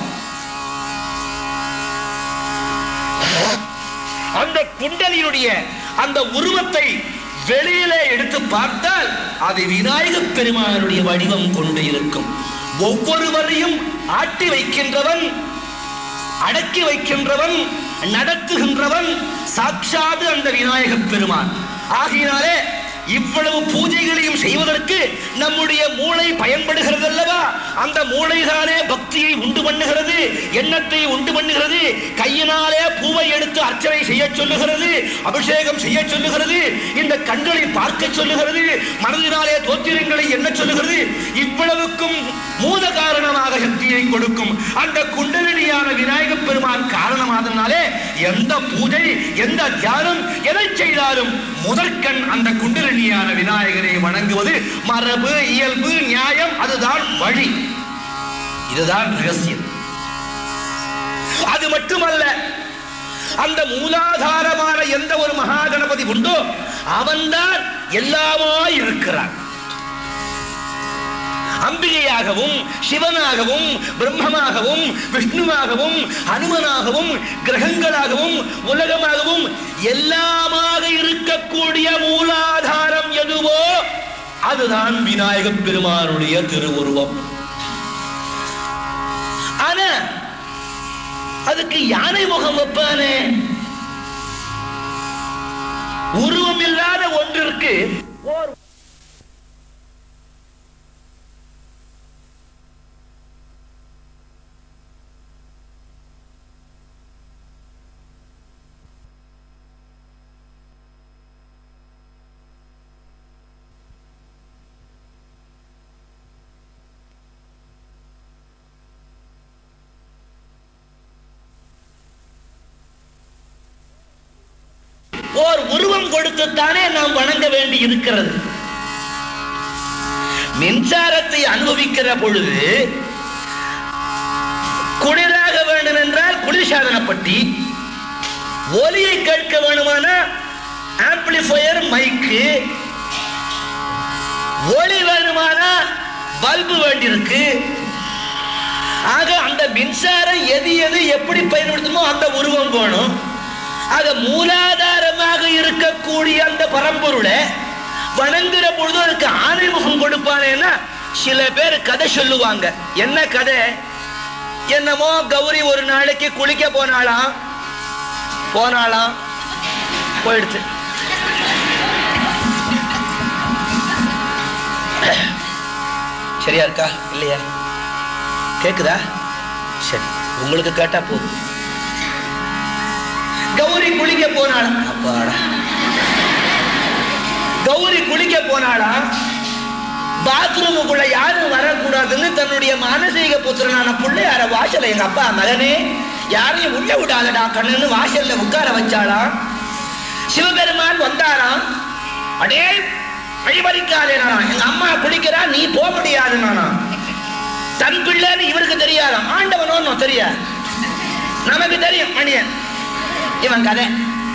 அந்த குண்டலினுடைய அந்த உருவத்தை வெளியிலே எடுத்து பார்த்தால் அது விநாயகப் பெருமானுடைய வடிவம் கொண்டு இருக்கும் ஒவ்வொருவரையும் ஆட்டி வைக்கின்றவன் அடக்கி வைக்கின்றவன் நடத்துகின்றவன் சாட்சாது அந்த விநாயகப் பெருமான் ஆகையினாலே இவ்வளவு பூஜைகளையும் செய்வதற்கு நம்முடைய மூளை பயன்படுகிறது அல்லவா அந்த மூளைதானே பக்தியை உண்டு பண்ணுகிறது எண்ணத்தை உண்டு பண்ணுகிறது கையினாலே பூவை எடுத்து அர்ச்சனை செய்ய சொல்லுகிறது அபிஷேகம் செய்ய சொல்லுகிறது இந்த கண்களை பார்க்க சொல்லுகிறது மனதினாலே தோத்திரங்களை எண்ண சொல்லுகிறது இவ்வளவுக்கும் மூல காரணமாக சக்தியை கொடுக்கும் அந்த குண்டலினியான விநாயகப் பெருமான் காரணமாதனாலே எந்த பூஜை எந்த தியானம் எதை செய்தாலும் முதற்கண் அந்த குண்டலினியான விநாயகரை வணங்குவது மரபு இயல்பு நியாயம் அதுதான் வழி இதுதான் ரகசியம் அது மட்டுமல்ல அந்த மூலாதாரமான எந்த ஒரு மகா கணபதி உண்டோ அவன்தான் எல்லாமாய் இருக்கிறான் அம்பிகையாகவும் சிவனாகவும் பிரம்மமாகவும் விஷ்ணுவாகவும் ஹனுமனாகவும் கிரகங்களாகவும் உலகமாகவும் எல்லாமாக இருக்கக்கூடிய மூலாதாரம் எதுவோ அதுதான் விநாயகப் பெருமானுடைய திருவுருவம் ஆனா அதுக்கு யானை முகம் வைப்பானே உருவம் இல்லாத ஒன்றிற்கு ஓர் ஓர் உருவம் கொடுத்துத்தானே நாம் வணங்க வேண்டி இருக்கிறது மின்சாரத்தை அனுபவிக்கிற பொழுது குளிராக வேண்டும் என்றால் குளிர்சாதனப்பட்டி ஒலியை கேட்க வேணுமானா ஆம்பிளிஃபயர் மைக்கு ஒளி வேணுமானா பல்பு வேண்டியிருக்கு ஆக அந்த மின்சாரம் எது எது எப்படி பயன்படுத்துமோ அந்த உருவம் வேணும் ஆக மூலாதாரமாக இருக்கக்கூடிய அந்த பரம்பொருளை வணங்குற பொழுது அதுக்கு ஆணைமுகம் கொடுப்பானேன்னா சில பேர் கதை சொல்லுவாங்க என்ன கதை என்னமோ கௌரி ஒரு நாளைக்கு குளிக்க போனாளாம் போனாளாம் போயிடுச்சு சரியா இருக்கா இல்லையா கேக்குதா சரி உங்களுக்கு கேட்டா போதும் கௌரி குளிக்க போனாளா அப்பாடா கௌரி குளிக்க போனாளா பாத்ரூமுக்குள்ள யாரும் வரக்கூடாதுன்னு தன்னுடைய மானசீக புத்திரனான பிள்ளையார வாசல்ல எங்க அப்பா மகனே யாரையும் உள்ள விடாதடா கண்ணுன்னு வாசல்ல உட்கார வச்சாளாம் சிவபெருமான் வந்தாராம் அடே வழிபறிக்காதே நானா எங்க அம்மா குளிக்கிறா நீ போக முடியாது நானா தன் பிள்ளைன்னு இவருக்கு தெரியாதாம் ஆண்டவனோ தெரியாது நமக்கு தெரியும் மணியன் இவன் கதை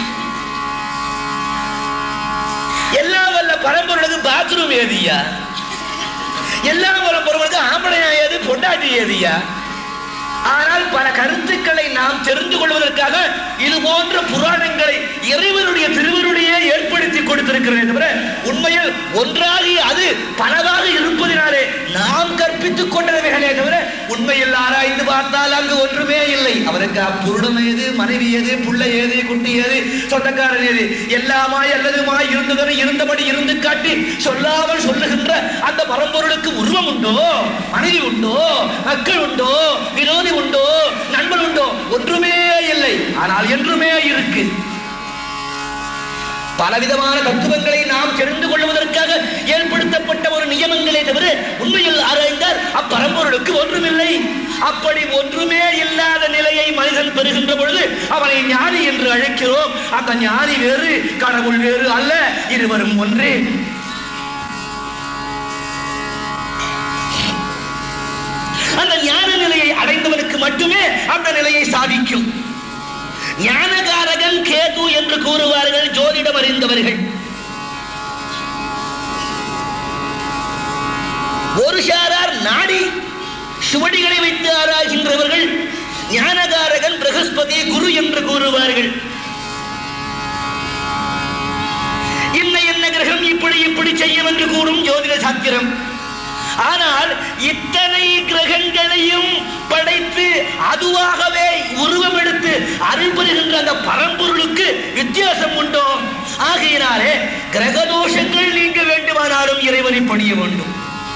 எல்லாம் வல்ல பரம்பொருளுக்கு பாத்ரூம் ஏதியா எல்லாம் வல்ல பரம்பொருளுக்கு ஆம்பளையா ஏது பொண்டாட்டி ஏதியா ஆனால் பல கருத்துக்களை நாம் தெரிந்து கொள்வதற்காக இது போன்ற புராணங்களை இறைவனுடைய திருவருடைய ஏற்படுத்தி கொடுத்திருக்கிறதே தவிர உண்மையில் ஒன்றாகி அது பலவாக இருப்பதினாலே நாம் கற்பித்துக் கொண்டவைகளே தவிர உண்மையில் ஆராய்ந்து பார்த்தால் அங்கு ஒன்றுமே இல்லை அவருக்கு அப்புருடம் ஏது மனைவி ஏது புள்ளை ஏது குட்டி ஏது சொந்தக்காரன் ஏது எல்லாமாய் அல்லதுமாய் இருந்ததனை இருந்தபடி இருந்து காட்டி சொல்லாமல் சொல்லுகின்ற அந்த பரம்பொருளுக்கு உருவம் உண்டோ மனைவி உண்டோ மக்கள் உண்டோ விரோதி உண்டோ நண்பன் உண்டோ ஒன்றுமே இல்லை ஆனால் என்றுமே இருக்கு பலவிதமான தத்துவங்களை நாம் தெரிந்து கொள்வதற்காக ஏற்படுத்தப்பட்ட ஒரு நியமங்களே தவிர உண்மையில் ஆராய்ந்தால் அப்பரம்பொருளுக்கு ஒன்றுமில்லை அப்படி ஒன்றுமே இல்லாத நிலையை மனிதன் பெறுகின்ற பொழுது அவனை ஞானி என்று அழைக்கிறோம் அந்த ஞானி வேறு கடவுள் வேறு அல்ல இருவரும் ஒன்றே அந்த ஞான நிலையை அடைந்தவனுக்கு மட்டுமே அந்த நிலையை சாதிக்கும் ஞானகாரகன் கேது என்று கூறுவார்கள் ஜோதிடம் அறிந்தவர்கள் ஒரு சாரார் நாடி சுவடிகளை வைத்து ஆராய்கின்றவர்கள் ஞானகாரகன் பிரகஸ்பதி குரு என்று கூறுவார்கள் இன்ன என்ன கிரகம் இப்படி இப்படி செய்யும் என்று கூறும் ஜோதிட சாத்திரம் ஆனால் இத்தனை கிரகங்களையும் படைத்து அதுவாகவே உருவம் எடுத்து அருள் பெறுகின்ற அந்த பரம்பொருளுக்கு வித்தியாசம் உண்டோ ஆகையினாலே கிரக தோஷங்கள் நீங்க வேண்டுமானாலும் இறைவனை பணிய வேண்டும்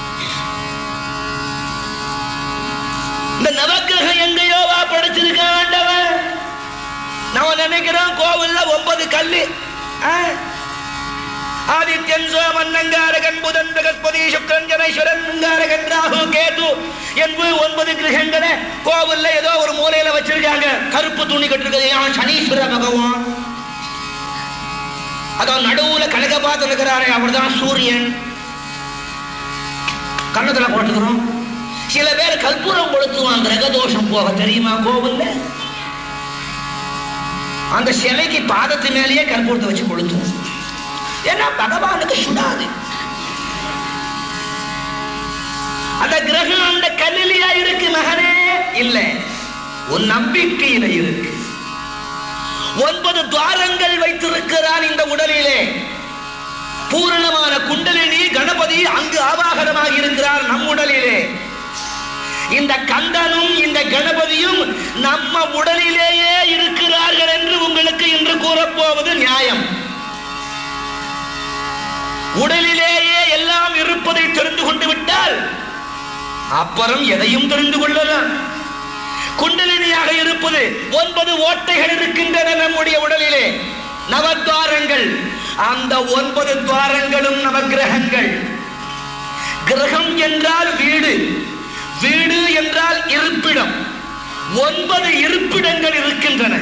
இந்த நவக்கிரகம் எங்கேயோவா படைச்சிருக்கான் ஆண்டவன் நம்ம நினைக்கிறோம் கோவில்ல ஒன்பது கல்லு ஆ? ஆதித்யன் சோமன்னங்காரகன் புதன் பிரகஸ்பதி சுக்கரன் ஜனேஸ்வரன் அங்காரகன் ராகு கேது என்பது ஒன்பது கிரகங்களை கோவில்ல ஏதோ ஒரு மூலையில வச்சிருக்காங்க கருப்பு துணி கட்டிருக்கிறது ஏன் சனீஸ்வர பகவான் அதான் நடுவுல கனக பார்த்து இருக்கிறாரே அவர்தான் சூரியன் கண்ணத்துல போட்டுக்கிறோம் சில பேர் கற்பூரம் கொளுத்துவான் கிரகதோஷம் போக தெரியுமா கோவில்ல அந்த சிலைக்கு பாதத்து மேலேயே கற்பூரத்தை வச்சு கொளுத்துவோம் ஏன்னா பகவானுக்கு சுடாது அந்த கிரகம் அந்த கல்லிலையா இருக்கு மகனே இல்ல உன் நம்பிக்கையில இருக்கு ஒன்பது துவாரங்கள் வைத்திருக்கிறான் இந்த உடலிலே பூரணமான குண்டலினி கணபதி அங்கு ஆவாகனமாக இருக்கிறார் நம் உடலிலே இந்த கந்தனும் இந்த கணபதியும் நம்ம உடலிலேயே இருக்கிறார்கள் என்று உங்களுக்கு இன்று கூறப்போவது நியாயம் உடலிலேயே எல்லாம் இருப்பதை தெரிந்து கொண்டு விட்டால் அப்புறம் எதையும் தெரிந்து கொள்ளலாம் குண்டலினியாக இருப்பது ஒன்பது ஓட்டைகள் இருக்கின்றன நம்முடைய உடலிலே நவத்வாரங்கள் அந்த ஒன்பது துவாரங்களும் நவக்கிரகங்கள் கிரகம் என்றால் வீடு வீடு என்றால் இருப்பிடம் ஒன்பது இருப்பிடங்கள் இருக்கின்றன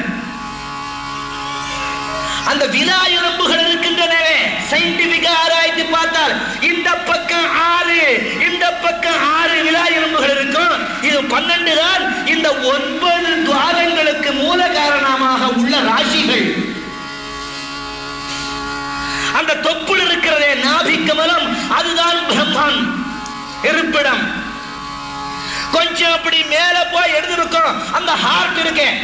அந்த வினா எலும்புகள் இருக்கின்றனவே சயின்டிபிக் ஆராய்ச்சி பார்த்தால் இந்த பக்கம் ஆறு இந்த பக்கம் ஆறு விழா எலும்புகள் இருக்கும் இது பன்னெண்டு தான் இந்த ஒன்பது துவாரங்களுக்கு மூல காரணமாக உள்ள ராசிகள் அந்த தொப்புள் இருக்கிறதே நாபி கமலம் அதுதான் பிரம்மன் இருப்பிடம் கொஞ்சம் அப்படி மேல போய் எடுத்துருக்கோம் அந்த ஹார்ட் இருக்கேன்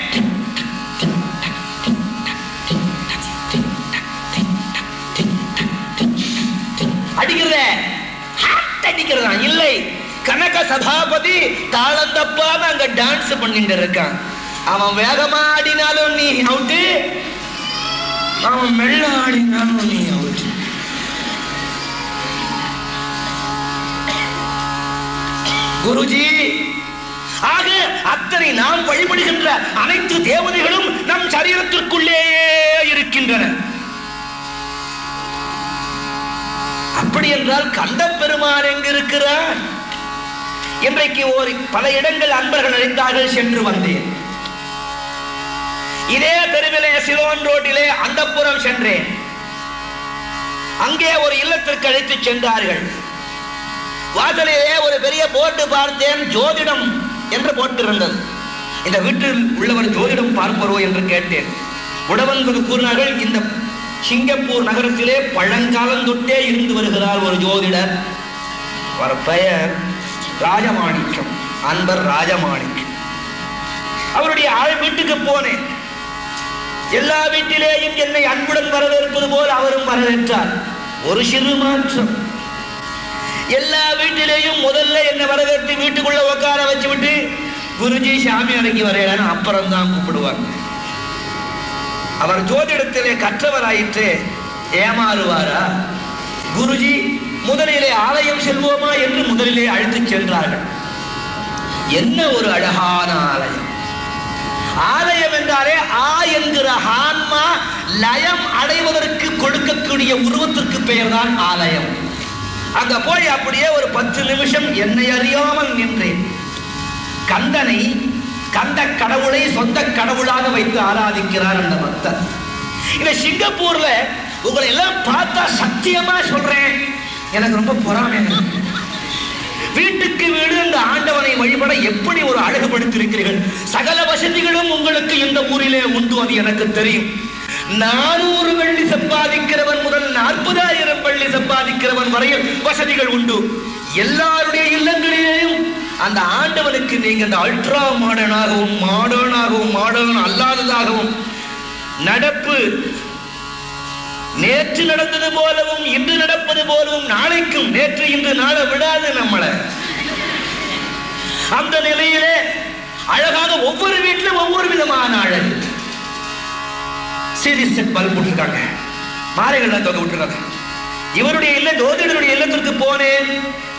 அடிக்கிறத ஹார்ட் அடிக்கிறதா இல்லை கனக சபாபதி தாளம் தப்பாம அங்க டான்ஸ் பண்ணிட்டு இருக்கான் அவன் வேகமா ஆடினாலும் நீ அவுட்டு அவன் மெல்ல ஆடினாலும் நீ அவுட்டு குருஜி ஆக அத்தனை நாம் வழிபடுகின்ற அனைத்து தேவதைகளும் நம் சரீரத்திற்குள்ளேயே இருக்கின்றன அப்படி என்றால் கந்த பெருமான் எங்கு இருக்கிறார் இன்றைக்கு ஒரு பல இடங்கள் அன்பர்கள் அழைத்தார்கள் சென்று வந்தேன் இதே தெருவிலே சிலோன் ரோட்டிலே அந்தப்புறம் சென்றேன் அங்கே ஒரு இல்லத்திற்கு அழைத்து சென்றார்கள் வாசலிலே ஒரு பெரிய போட்டு பார்த்தேன் ஜோதிடம் என்று போட்டிருந்தது இந்த வீட்டில் உள்ளவர் ஜோதிடம் பார்ப்பரோ என்று கேட்டேன் உடவன்பது கூறினார்கள் இந்த சிங்கப்பூர் நகரத்திலே பழங்காலம் தொட்டே இருந்து வருகிறார் ஒரு ஜோதிடர் அவர் பெயர் ராஜமாணிக்கம் அன்பர் ராஜமாணிக்கம் அவருடைய ஆள் வீட்டுக்கு போனேன் எல்லா வீட்டிலேயும் என்னை அன்புடன் வரவேற்பது போல் அவரும் வரவேற்றார் ஒரு சிறு மாற்றம் எல்லா வீட்டிலேயும் முதல்ல என்ன வரவேற்று வீட்டுக்குள்ள உட்கார வச்சு விட்டு குருஜி சாமி அடங்கி வரையலான்னு அப்புறம் தான் கூப்பிடுவாங்க அவர் ஜோதிடத்திலே கற்றவராயிற்று ஏமாறுவாரா குருஜி முதலிலே ஆலயம் செல்வோமா என்று முதலிலே அழைத்துச் சென்றார்கள் என்ன ஒரு அழகான ஆலயம் ஆலயம் என்றாலே ஆ என்கிற ஆன்மா லயம் அடைவதற்கு கொடுக்கக்கூடிய உருவத்திற்கு பெயர்தான் ஆலயம் அங்க போய் அப்படியே ஒரு பத்து நிமிஷம் என்னை அறியாமல் நின்றேன் கந்தனை கந்த கடவுளை சொந்த கடவுளாக வைத்து ஆராதிக்கிறார் அந்த பக்தர் இந்த சிங்கப்பூர்ல உங்களை எல்லாம் பார்த்தா சத்தியமா சொல்றேன் எனக்கு ரொம்ப பொறாமை வீட்டுக்கு வீடு இந்த ஆண்டவனை வழிபட எப்படி ஒரு அழகுபடுத்தியிருக்கிறீர்கள் சகல வசதிகளும் உங்களுக்கு இந்த ஊரிலே உண்டு அது எனக்கு தெரியும் நானூறு வெள்ளி சம்பாதிக்கிறவன் முதல் நாற்பதாயிரம் வெள்ளி சம்பாதிக்கிறவன் வரையில் வசதிகள் உண்டு எல்லாருடைய இல்லங்களிலேயும் அந்த ஆண்டவனுக்கு நீங்க இந்த அல்ட்ரா மாடர்னாகவும் மாடர்னாகவும் மாடர்ன் அல்லாததாகவும் நடப்பு நேற்று நடந்தது போலவும் இன்று நடப்பது போலவும் நாளைக்கும் நேற்று இன்று நாளை விடாது நம்மளை அந்த நிலையிலே அழகாக ஒவ்வொரு வீட்டிலும் ஒவ்வொரு விதமான அழகு சீரிஸ் செட் பல்ப் போட்டிருக்காங்க மாலைகள் தொங்க விட்டுருக்காங்க இவருடைய இல்ல ஜோதிடருடைய இல்லத்திற்கு போனேன்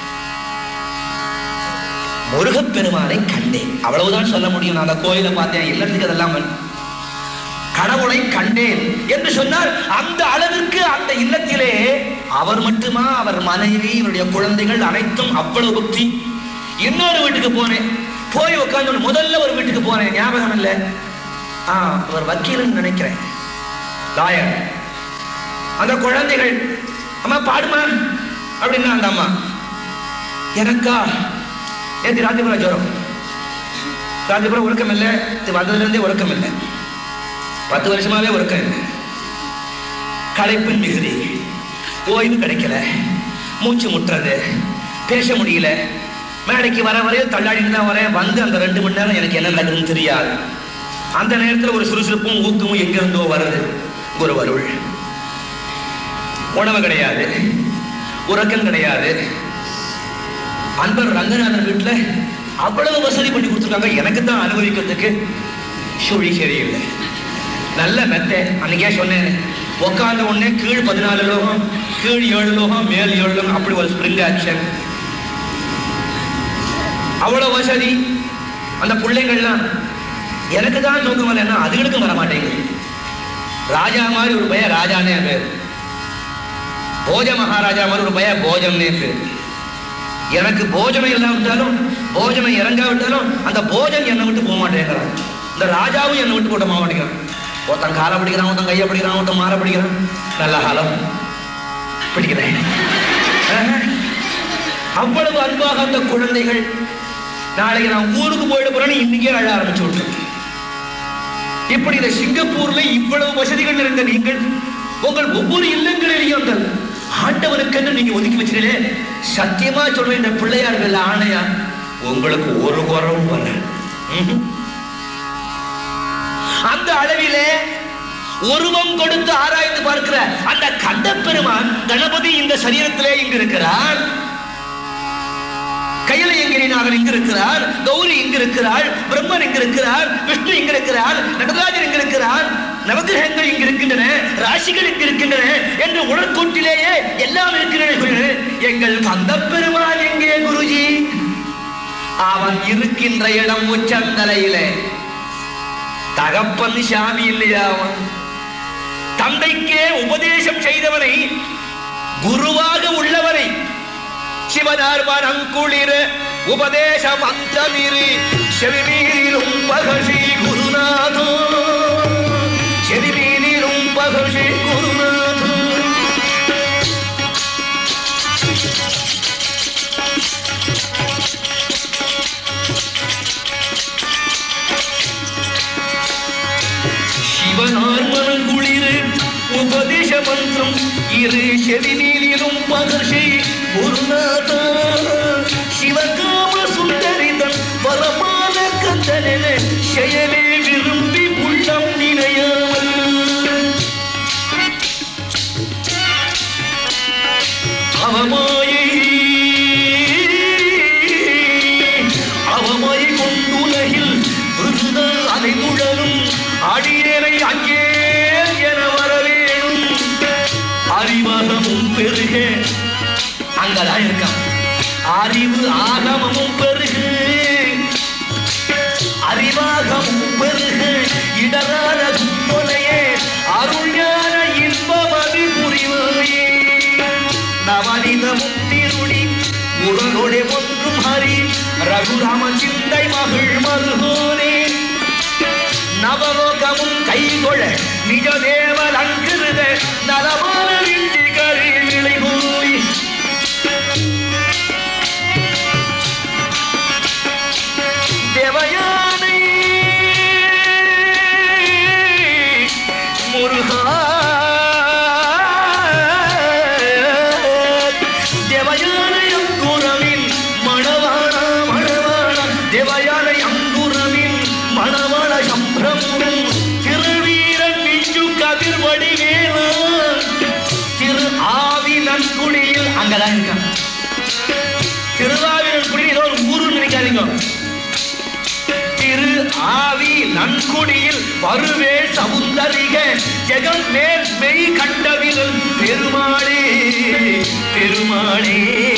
முருகப்பெருமானை கண்டேன் அவ்வளவுதான் சொல்ல முடியும் நான் அந்த கோயிலை பார்த்தேன் இல்லத்துக்கு அதெல்லாம் வந்து. கடவுளை கண்டேன் என்று சொன்னால் அந்த அளவிற்கு அந்த இல்லத்திலே அவர் மட்டுமா அவர் மனைவி இவருடைய குழந்தைகள் அனைத்தும் அவ்வளவு பக்தி இன்னொரு வீட்டுக்கு போனேன் போய் உட்கார்ந்து முதல்ல ஒரு வீட்டுக்கு போனேன் ஞாபகம் இல்லை ஆ அவர் வக்கீல்னு நினைக்கிறேன் லாயர் அந்த குழந்தைகள் அம்மா பாடுமா அப்படின்னா அந்த அம்மா எனக்கா நேற்று ராஜபுரம் ஜோரம் ராஜபுரம் உறக்கம் இல்லை இது வந்ததுல இருந்தே உறக்கம் இல்லை பத்து வருஷமாவே உறக்கம் இல்லை களைப்பின் மிகுதி ஓய்வு கிடைக்கல மூச்சு முட்டுறது பேச முடியல மேடைக்கு வர வரையும் தள்ளாடிட்டு தான் வரேன் வந்து அந்த ரெண்டு மணி நேரம் எனக்கு என்ன நடக்குதுன்னு தெரியாது அந்த நேரத்தில் ஒரு சுறுசுறுப்பும் ஊக்கமும் எங்க இருந்தோ வருது ஒரு வருள் உணவு கிடையாது உறக்கம் கிடையாது அன்பர் ரங்கநாதன் வீட்டுல அவ்வளவு வசதி பண்ணி கொடுத்துருக்காங்க எனக்கு தான் அனுபவிக்கிறதுக்கு சுழி சரியில்லை நல்ல மெத்தை அன்னைக்கே சொன்னேன் உட்கார்ந்த உடனே கீழ் பதினாலு லோகம் கீழ் ஏழு லோகம் மேல் ஏழு லோகம் அப்படி ஒரு ஸ்ப்ரிங் ஆக்ஷன் அவ்வளவு வசதி அந்த பிள்ளைங்கள்லாம் எனக்கு தான் தூக்கம் வரலன்னா அதுகளுக்கும் வர மாட்டேங்குது ராஜா மாதிரி ஒரு பையன் ராஜானே பேர் போஜ மகாராஜா மாதிரி ஒரு பையன் போஜம்னே பேர் எனக்கு போஜனம் இல்லாவிட்டாலும் போஜனம் இறங்காவிட்டாலும் அந்த போஜன் என்னை விட்டு போக மாட்டேங்கிறான் இந்த ராஜாவும் என்னை விட்டு போட மாட்டேங்கிறான் ஒருத்தன் காலை பிடிக்கிறான் ஒருத்தன் கையை பிடிக்கிறான் ஒருத்தன் மாற பிடிக்கிறான் நல்ல காலம் பிடிக்கிறேன் ஆஹ். அவ்வளவு அன்பாக அந்த குழந்தைகள் நாளைக்கு நான் ஊருக்கு போயிட போறேன்னு இன்னைக்கே அழ ஆரம்பிச்சு விட்டுருக்கு இப்படி இந்த சிங்கப்பூர்ல இவ்வளவு வசதிகள் இருந்த நீங்கள் உங்கள் ஒவ்வொரு இல்லங்களிலேயும் அந்த ஆண்டவனுக்கென்று நீங்க ஒதுக்கி வச்சிருக்கே சத்தியமா சொல்றேன் இந்த பிள்ளையார்கள் ஆணையா உங்களுக்கு ஒரு குறவும் வரல ம்ஹும். அந்த அளவிலே உருவம் கொடுத்து ஆராய்ந்து பார்க்கிற அந்த கந்த பெருமான் கணபதி இந்த சரீரத்திலே இங்கு இருக்கிறார் கையிலையங்கிரிநாதன் இங்கு இருக்கிறார் கௌரி இங்கு இருக்கிறார் பிரம்மன் இங்கு இருக்கிறார் விஷ்ணு இங்கு இருக்கிறார் நடராஜன் இங்கு இருக்கிறார் நவகிரகங்கள் இங்கு இருக்கின்றன ராசிகள் இங்கு இருக்கின்றன என்று உடற்கூட்டிலேயே எல்லாம் இருக்கின்றன எங்கள் கந்த பெருமான் எங்கே குருஜி அவன் இருக்கின்ற இடம் உச்சந்தலையிலே தகப்பன் சாமி இல்லையா அவன் தந்தைக்கே உபதேசம் செய்தவனை குருவாக உள்ளவரை சிவனார் மனம் குளிர உபதேச மந்தமிரு செவிமீரிலும் பகசி குருநாதோ செவிமீரிலும் பகசி குருநாதோ சிவனார் மனம் குளிர உபதேச மந்திரம் இரு செவிமீரிலும் பகசி குருநாதா சிவகாம சுந்தரிதன் பலமான கந்தனென செயலே விரும்பி உள்ளம் நினையாமல் அவமாயை அவமாயை கொண்டுலகில் விருத அலைமுழலும் அடியேனை அங்கே என வரவேணும் அறிவகமும் பெருக அங்கதான் இருக்கான் அறிவு ஆகமமும் பெருகு அறிவாகமும் பெருகு இடரான தொலையே அருஞான இன்பமதி புரிவாயே நவனிதமும் திருடி உடனொடே ஒன்றும் ஹரி ரகுராம சிந்தை மகிழ் மருகோனே நவலோகமும் கைகொழ நிஜ தேவல் அங்கிருத நலமான விண்டி கழி விளைகூய் தேவயானை முருகா தேவயானை அங்குரவின் மணவாள மணவாள தேவயானை அங்குரவின் மணவாள சம்பிரமுடன் திருவீரன் விஞ்சு கதிர்வடி வேளான் திரு ஆவி நன்குடியில் அங்கதான் இருக்கான் திருவாவிரன் குடியில் ஏதோ ஒரு ஊருன்னு நினைக்காதீங்க திரு ஆவி நன்குடியில் வருவே சவுந்தரிக ஜெகம் மேல் மெய் கண்டவில் பெருமாளே பெருமாளே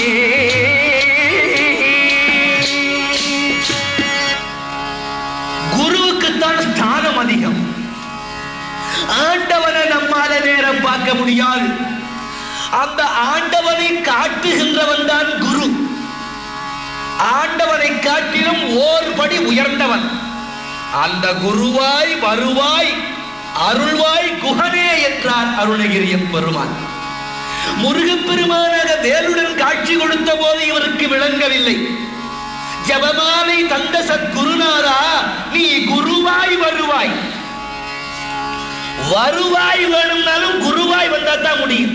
குருவுக்குத்தான் ஸ்தானம் அதிகம் ஆண்டவனை நம்மால நேரம் பார்க்க முடியாது அந்த ஆண்டவனை காட்டுகின்றவன் தான் குரு ஆண்டவனை காட்டிலும் ஓர்படி உயர்ந்தவன் அந்த குருவாய் வருவாய் அருள்வாய் குகனே என்றார் அருணகிரியன் பெருமான் முருகப்பெருமானாக வேலுடன் காட்சி கொடுத்த போது இவருக்கு விளங்கவில்லை ஜபமாலை தந்த சத்குருநாதா நீ குருவாய் வருவாய் வருவாய் வேணும்னாலும் குருவாய் வந்தா தான் முடியும்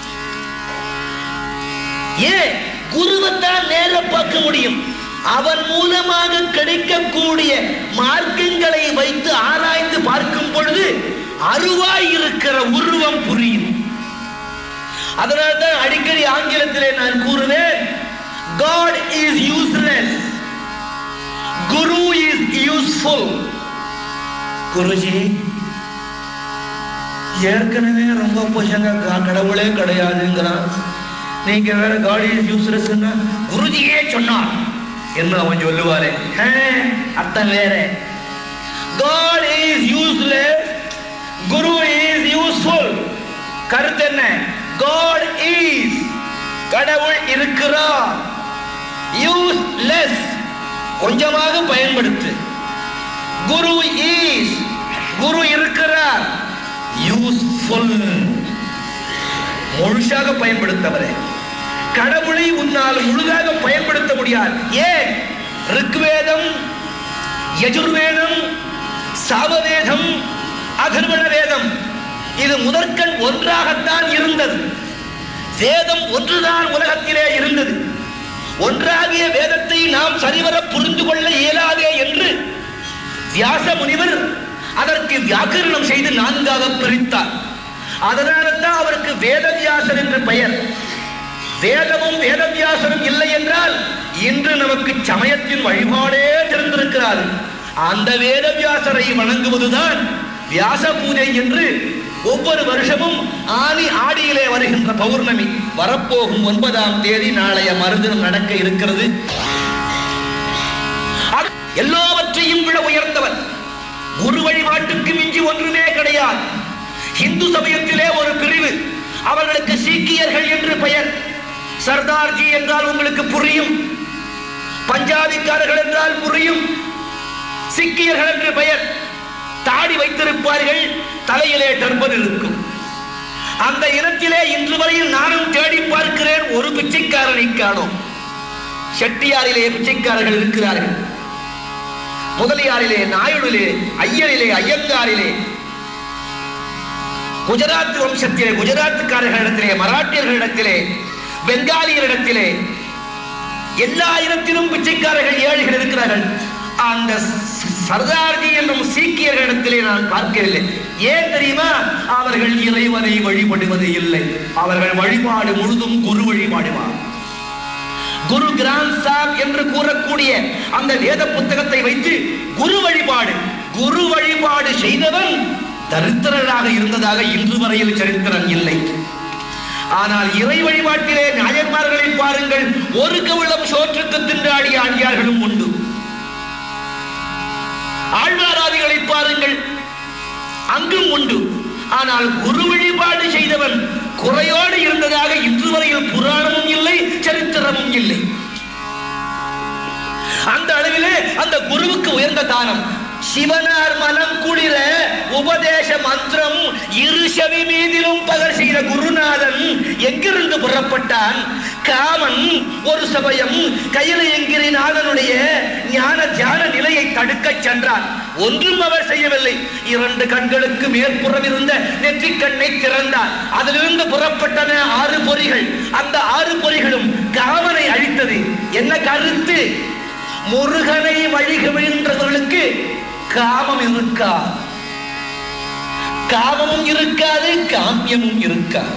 ஏன் குருவைத்தான் நேர பார்க்க முடியும் அவன் மூலமாக கிடைக்கக்கூடிய மார்க்கங்களை வைத்து ஆராய்ந்து பார்க்கும் பொழுது அருவாய் இருக்கிற உருவம் புரியும் அதனால்தான் அடிக்கடி ஆங்கிலத்திலே நான் கூறுவேன் God is useless guru is useful Guruji ஏற்கனவே ரொம்ப பசங்க க- கடவுளே கிடையாதுங்கிறான் நீங்க வேற காட் இஸ் யூஸ்லெஸ் குருஜியே சொன்னார் என்று அவன் சொல்லுவாரே ஹே, அர்த்தம் வேற God is useless guru is useful கருத்து என்ன காட் இஸ் கடவுள் இருக்கிறார் யூஸ்லெஸ் கொஞ்சமாக பயன்படுத்து குரு இஸ் குரு இருக்கிறார் யூஸ்ஃபுல் முழுசாக பயன்படுத்தவரே கடவுளை உன்னால் முழுதாக பயன்படுத்த முடியாது ஏன் ரிக்வேதம் யஜுர்வேதம் சாமவேதம் அதர்வண வேதம் இது முதற்கண் ஒன்றாகத்தான் இருந்தது வேதம் ஒன்றுதான் உலகத்திலே இருந்தது ஒன்றாகிய வேதத்தை நாம் சரிவர புரிந்து கொள்ள இயலாதே என்று வியாச முனிவர் அதற்கு வியாக்கரணம் செய்து நான்காக பிரித்தார் அதனால தான் அவருக்கு வேதவியாசர் என்று பெயர் வேதமும் வேதவியாசரும் இல்லை என்றால் இன்று நமக்கு சமயத்தின் வழிபாடே தெரிந்திருக்கிறார் அந்த வேதவியாசரை வணங்குவதுதான் வியாச பூஜை என்று ஒவ்வொரு வருஷமும் ஆனி ஆடியிலே வருகின்ற பௌர்ணமி வரப்போகும் ஒன்பதாம் தேதி நாளைய மறுதினம் நடக்க இருக்கிறது அது எல்லாவற்றையும் விட உயர்ந்தவன் குரு வழிபாட்டுக்கு மிஞ்சி ஒன்றுமே கிடையாது இந்து சமயத்திலே ஒரு பிரிவு அவர்களுக்கு சீக்கியர்கள் என்று பெயர் சர்தார்ஜி என்றால் உங்களுக்கு புரியும் பஞ்சாபிக்காரர்கள் என்றால் புரியும் சிக்கியர்கள் என்று பெயர் தாடி வைத்திருப்பார்கள் தலையிலே டர்பன் இருக்கும் அந்த இனத்திலே இன்று வரையில் நானும் தேடி பார்க்கிறேன் ஒரு பிச்சைக்காரனை காணோம் செட்டியாரிலே பிச்சைக்காரர்கள் இருக்கிறார்கள் முதலியாரிலே நாயுடிலே ஐயரிலே ஐயங்காரிலே குஜராத் வம்சத்திலே குஜராத்துக்காரர்களிடத்திலே மராட்டியர்களிடத்திலே பெங்காலியரிடத்திலே எல்லா இனத்திலும் பிச்சைக்காரர்கள் ஏழைகள் இருக்கிறார்கள் அந்த ச- சர்தார்ஜி என்னும் சீக்கியர்களிடத்திலே நான் பார்க்கவில்லை ஏன் தெரியுமா அவர்கள் இறைவனை வழிபடுவது இல்லை அவர்கள் வழிபாடு முழுதும் குரு வழிபாடுவார் குரு கிராந்த் சாப் என்று கூறக்கூடிய அந்த வேத புத்தகத்தை வைத்து குரு வழிபாடு குரு வழிபாடு செய்தவன் தரித்திரராக இருந்ததாக இன்று வரையில் சரித்திரம் இல்லை ஆனால் இறை வழிபாட்டிலே நாயன்மார்களை பாருங்கள் ஒரு கவிழம் சோற்றுக்கு தின்றாடிய ஆண்டியார்களும் உண்டு ஆழ்வாராதிகளை பாருங்கள் அங்கும் உண்டு ஆனால் குரு வழிபாடு செய்தவன் குறையோடு இருந்ததாக இன்று வரையில் புராணமும் இல்லை சரித்திரமும் இல்லை அந்த அளவிலே அந்த குருவுக்கு உயர்ந்த தானம் சிவனார் மனம் குளிர உபதேச மந்திரம் இரு செவி மீதிலும் பகர் செய்த குருநாதன் எங்கிருந்து புறப்பட்டான் காமன் ஒரு சமயம் கையில நாதனுடைய ஞான தியான நிலையை தடுக்கச் சென்றான் ஒன்றும் அவர் செய்யவில்லை இரண்டு கண்களுக்கு மேற்புறம் இருந்த நெற்றிக் கண்ணை திறந்தார் அதிலிருந்து புறப்பட்டன ஆறு பொறிகள் அந்த ஆறு பொறிகளும் காமனை அழித்தது என்ன கருத்து முருகனை வழிகவிழ்ன்றவர்களுக்கு காமம் இருக்கா காமமும் இருக்காது காமியமும் இருக்காது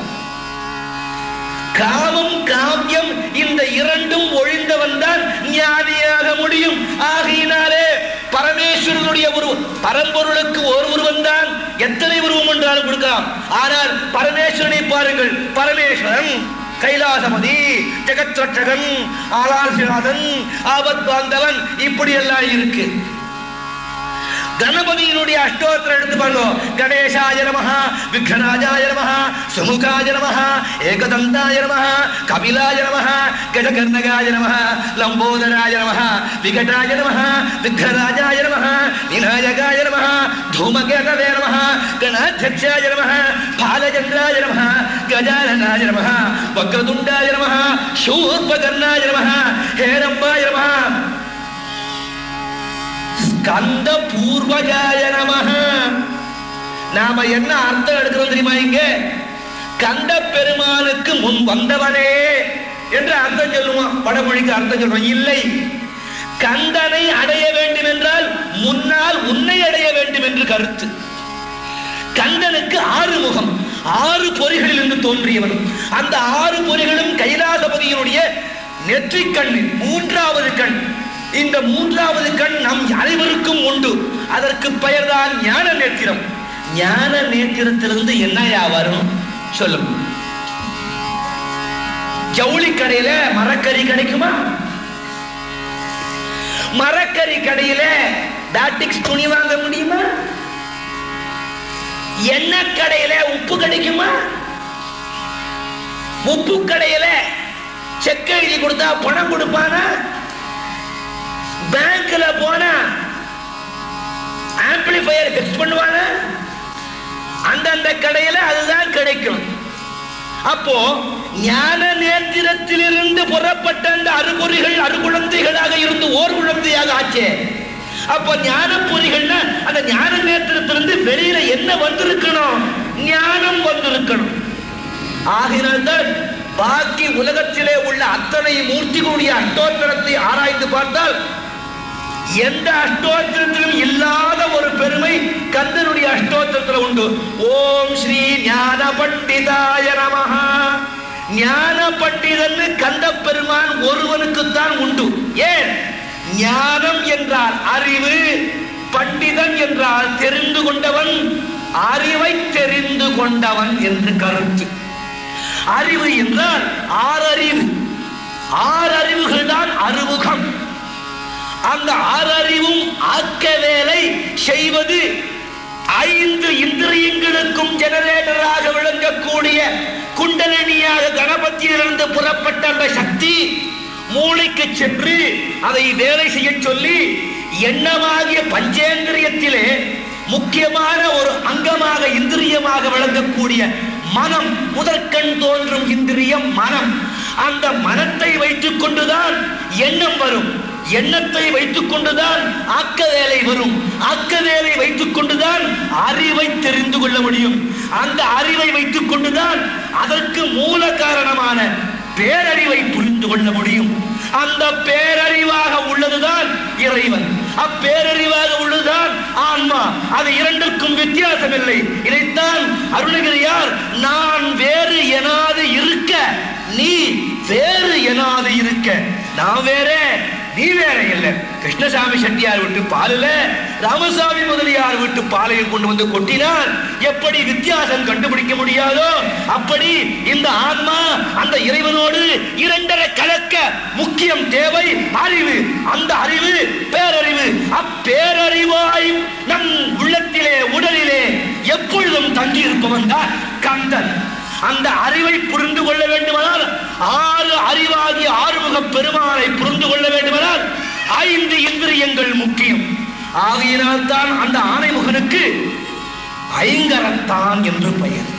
காமம் காமியம் இந்த இரண்டும் ஒழிந்தவன் தான் ஞானியாக முடியும் ஆகையினாலே பரமேஸ்வரனுடைய உருவம் பரம்பொருளுக்கு ஒரு உருவம் தான் எத்தனை உருவம் என்றாலும் கொடுக்கலாம் ஆனால் பரமேஸ்வரனை பாருங்கள் பரமேஸ்வரன் கைலாசமதி ஜெகத்ரட்சகன் ஆலாசிநாதன் ஆபத் பாந்தவன் இப்படி எல்லாம் இருக்கு கணபதியினுடைய அஷ்டோத்திரம் எடுத்து பாருங்க கணேசாய நமஹ விக்னராஜாய நமஹ சுமுகாய நமஹ ஏகதந்தாய நமஹ கபிலாய நமஹ கஜகர்ணகாய நமஹ லம்போதராய நமஹ விகடாய நமஹ விக்னராஜாய நமஹ விநாயகாய நமஹ धूमकेतवे नमः गणाध्यक्षाय नमः फालचन्द्राय नमः गजाननाय नमः वक्रतुण्डाय नमः शूर्पकर्णाय नमः हेरम्बाय नमः ஸ்கந்த பூர்வஜாய நமஹ நாம என்ன அர்த்தம் எடுக்கிறோம் தெரியுமா இங்க கந்த பெருமானுக்கு முன் வந்தவனே என்று அர்த்தம் சொல்லுவோம் வடமொழிக்கு அர்த்தம் சொல்றோம் இல்லை கந்தனை அடைய வேண்டும் என்றால் முன்னால் உன்னை அடைய வேண்டும் என்று கருத்து கந்தனுக்கு ஆறு முகம் ஆறு பொறிகளில் இருந்து தோன்றியவன் அந்த ஆறு பொறிகளும் கைலாசபதியினுடைய நெற்றிக் கண்ணில் மூன்றாவது கண் இந்த மூன்றாவது கண் நம் அனைவருக்கும் உண்டு அதற்கு பெயர்தான் ஞான நேத்திரம் ஞான நேத்திரத்திலிருந்து என்னையா வரும் சொல்லும் ஜவுளி கடையில மரக்கறி கிடைக்குமா மரக்கறி கடையில டாட்டிக்ஸ் துணி வாங்க முடியுமா எண்ணெய் கடையில உப்பு கிடைக்குமா உப்பு கடையில செக் எழுதி கொடுத்தா பணம் கொடுப்பானா பேங்க்ல போனா ஆம்பிளிஃபையர் பிக்ஸ் பண்ணுவாங்க அந்தந்த கடையில அதுதான் கிடைக்கும் அப்போ ஞான நேத்திரத்திலிருந்து புறப்பட்ட அந்த அறுகுறிகள் அறுகுழந்தைகளாக இருந்து ஓர் குழந்தையாக ஆச்சே அப்போ ஞான பொறிகள்னா அந்த ஞான நேத்திரத்திலிருந்து வெளியில என்ன வந்திருக்கணும் ஞானம் வந்திருக்கணும் ஆகினால்தான் பாக்கி உலகத்திலே உள்ள அத்தனை மூர்த்திகளுடைய அஷ்டோத்தரத்தை ஆராய்ந்து பார்த்தால் எந்த அஷ்டோத்திரத்திலும் இல்லாத ஒரு பெருமை கந்தனுடைய அஷ்டோத்திரத்தில் உண்டு ஓம் ஸ்ரீ ஞான பண்டிதாய நமஹா ஞான பண்டிதன் கந்த பெருமான் ஒருவனுக்குத்தான் உண்டு ஏன் ஞானம் என்றால் அறிவு பண்டிதன் என்றால் தெரிந்து கொண்டவன் அறிவை தெரிந்து கொண்டவன் என்று கருத்து அறிவு என்றால் ஆறறிவு ஆறறிவுகள் தான் அறிமுகம் அந்த ஆறறிவும் ஆக்க வேலை செய்வது ஐந்து இந்திரியங்களுக்கும் ஜெனரேட்டராக விளங்கக்கூடிய குண்டலினியாக கணபதியிலிருந்து புறப்பட்ட அந்த சக்தி மூளைக்கு சென்று அதை வேலை செய்ய சொல்லி எண்ணமாகிய பஞ்சேந்திரியத்திலே முக்கியமான ஒரு அங்கமாக இந்திரியமாக விளங்கக்கூடிய மனம் முதற்கண் தோன்றும் இந்திரியம் மனம் அந்த மனத்தை வைத்துக் கொண்டுதான் எண்ணம் வரும் எண்ணத்தை வைத்துக் கொண்டுதான் ஆக்க வேலை வரும் ஆக்க வேலை வைத்துக் கொண்டுதான் அறிவை தெரிந்து கொள்ள முடியும் அந்த அறிவை வைத்துக் கொண்டுதான் அதற்கு மூல காரணமான பேரறிவை புரிந்து கொள்ள முடியும் அந்த பேரறிவாக உள்ளதுதான் இறைவன் அப்பேரறிவாக உள்ளதுதான் ஆன்மா அது இரண்டுக்கும் வித்தியாசம் இல்லை இதைத்தான் அருணகிரியார் நான் வேறு எனாது இருக்க நீ வேறு எனாது இருக்க நான் வேற நீ வேற இல்ல கிருஷ்ணசாமி செட்டியார் விட்டு பாலில ராமசாமி முதலியார் விட்டு பாலையும் கொண்டு வந்து கொட்டினால் எப்படி வித்தியாசம் கண்டுபிடிக்க முடியாதோ அப்படி இந்த ஆன்மா அந்த இறைவனோடு இரண்டரை கலக்க முக்கியம் தேவை அறிவு அந்த அறிவு பேரறிவு அப்பேரறிவாய் நம் உள்ளத்திலே உடலிலே எப்பொழுதும் தங்கியிருப்பவன் தான் கந்தன் அந்த அறிவை புரிந்து கொள்ள வேண்டுமானால் ஆறு அறிவாகி ஆறுமுக பெருமானை புரிந்து கொள்ள வேண்டுமானால் ஐந்து இந்திரியங்கள் முக்கியம் ஆகையினால் தான் அந்த ஆணைமுகனுக்கு ஐங்கரத்தான் என்று பெயர்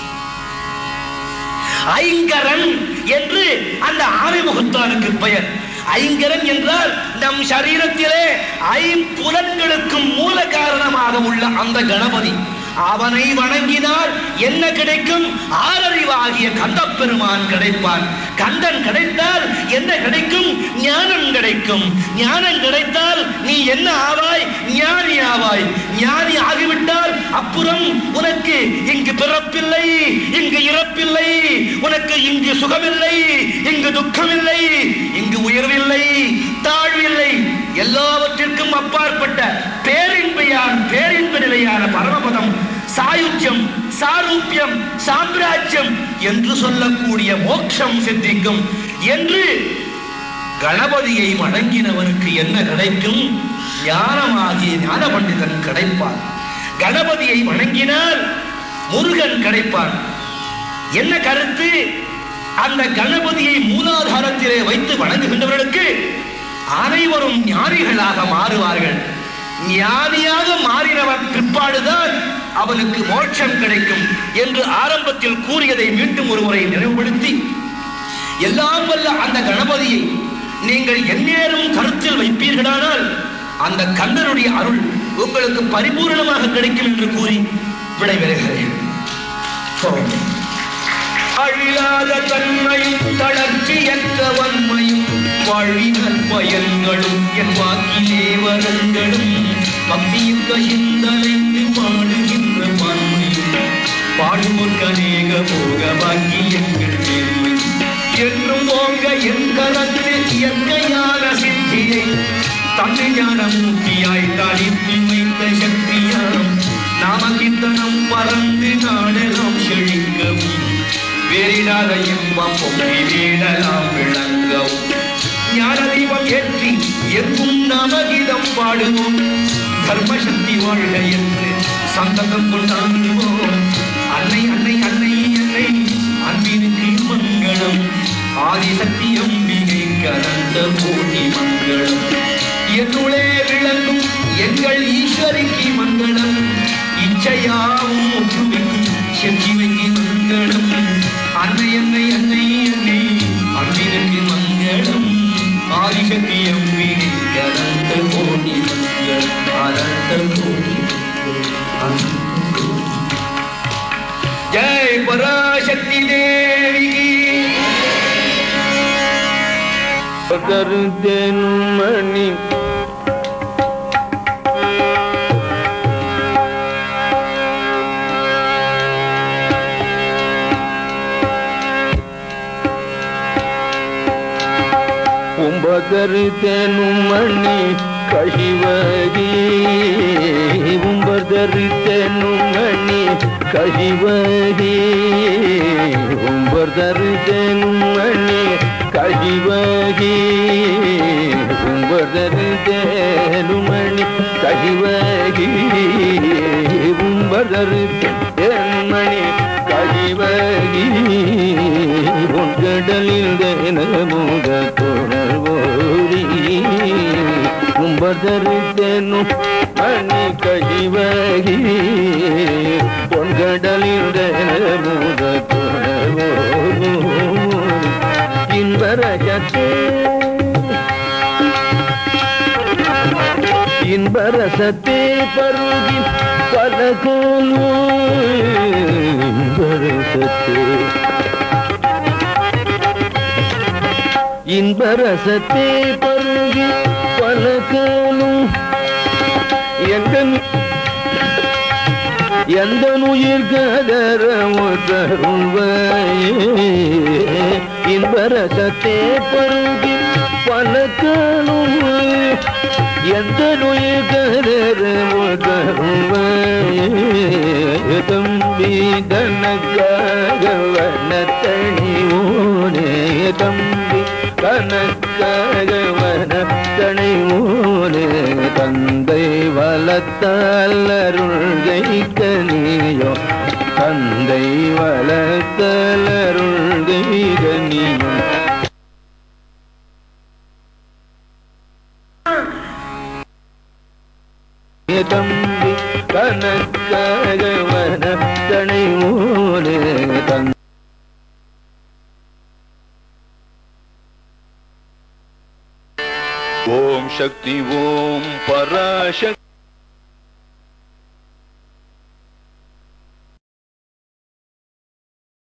ஐங்கரன் என்று அந்த ஆணைமுகத்தானுக்கு பெயர் ஐங்கரன் என்றால் நம் சரீரத்திலே ஐம்புலன்களுக்கும் மூல காரணமாக உள்ள அந்த கணபதி அவனை வணங்கினால் என்ன கிடைக்கும் ஆறறிவாகிய கந்தப் பெருமான் கிடைப்பான் கந்தன் கிடைத்தால் என்ன கிடைக்கும் ஞானம் கிடைக்கும் ஞானம் கிடைத்தால் நீ என்ன ஆவாய் ஞானி ஆவாய் ஞானி ஆகிவிட்டால் அப்புறம் உனக்கு இங்கு பிறப்பில்லை இங்கு இறப்பில்லை உனக்கு இங்கு சுகமில்லை இங்கு துக்கமில்லை இங்கு உயர்வில்லை தாழ்வில்லை எல்லாவற்றிற்கும் அப்பாற்பட்ட பேரின்பையான் பேரின்ப நிலையான பரமபதம் சாயுஜ்யம் சாரூபியம் சாம்ராஜ்யம் என்று சொல்லக்கூடிய மோட்சம் சித்திக்கும் என்று கணபதியை வணங்கினவனுக்கு என்ன கிடைக்கும் ஞானமாகிய ஞான பண்டிதன் கிடைப்பான் கணபதியை வணங்கினால் முருகன் கிடைப்பான் என்ன கருத்து அந்த கணபதியை மூலாதாரத்திலே வைத்து வணங்குகின்றவர்களுக்கு அனைவரும் ஞானிகளாக மாறுவார்கள் ஞானியாக மாறினவன் பிற்பாடுதான் அவனுக்கு மோட்சம் கிடைக்கும் என்று ஆரம்பத்தில் கூறியதை மீண்டும் ஒருமுறை நினைவுபடுத்தி எல்லாம் வல்ல அந்த கணபதியை நீங்கள் எந்நேரம் கருத்தில் வைப்பீர்களானால் அந்த கந்தனுடைய அருள் உங்களுக்கு பரிபூரணமாக கிடைக்கும் என்று கூறி விடைபெறுகிறேன் சுவாமி. அழியாத தன்மையும் தளர்ச்சியற்ற வன்மையும் வாழ்வினல் பயன்களும் என் வாக்கிலே வரங்களும் பக்தியுக்க சிந்தனைந்து பாடுகின்ற பான்மையும் பாடுவோர்க்கு அநேக போக பாக்கியங்கள் மேன்மை என்றும் ஓங்க என் கரத்தில் இயற்கையான சித்தியை தமிழ் ஞான மூர்த்தியாய் தளித்து வைத்த சக்தியாம் நாமகிந்தனம் பறந்து நாடெல்லாம் செழிக்கவும் வேறிடாத இன்பம் பொங்கி வீடலாம் விளங்கவும் ஞான தீபம் ஏற்றி எங்கும் நாமகீதம் பாடுவோம் தர்மசக்தி வாழ்க என்று சந்தகம் கொண்டாடுவோம் அன்னை அன்னை அன்னை அன்னை அன்பினுக்கு மங்களம் ஆதிசக்தி அம்பிகை கலந்த கோடி மங்களம் என்னுளே விளங்கும் எங்கள் ஈஸ்வரிக்கு மங்களம் இச்சையாவும் ஒற்றுமைக்கும் செஞ்சிவைக்கு மங்களம் அன்னை அன்னை அன்னை அன்னை அன்பினுக்கு மங்களம் ஆதிசக்தி அம்பிகை கலந்த கோடி மங்களம் அனந்த கோடி மங்களம். ஜெய் பராசக்தி தேவி கருத்தேனு மணி உம்பதருத்தேனு மணி கழிவகி உம்பதருத்தேனு மணி கழிவகி உம்பதருத்தேனு மணி கழிவகி உம்பதருத்தேனு மணி கழிவகி உம்பதருத்தேனு மணி கழிவகி உங்கடலில் தேனமுக தொடர்வோரி கும்பதரித்தேனு மணி கழிவகி பொன்கடலில் தேனமுக தொடர்வோரி இன்பரகத்தே இன்பரசத்தே பருகி பல இன்பரசத்தே இன்பரசத்தே பருகி பல எந்த எந்த உயிர் கதரமுதருள்வாயே இன்பரசத்தே பருகி பல எந்த உயிர் கதரமுதருள்வாயே தம்பி தனக்காக வனத்தனி ஓனே தம்பி கனக்ககவன தனை மூனே தந்தை வளர்த்தல்லருள்கை கனியோ தந்தை வளர்த்தலருள்கை கனியோ ஏ தம்பி கனக்ககவன தனை மூனே தந்தை ஓம் சக்தி ஓம் பராசக்தி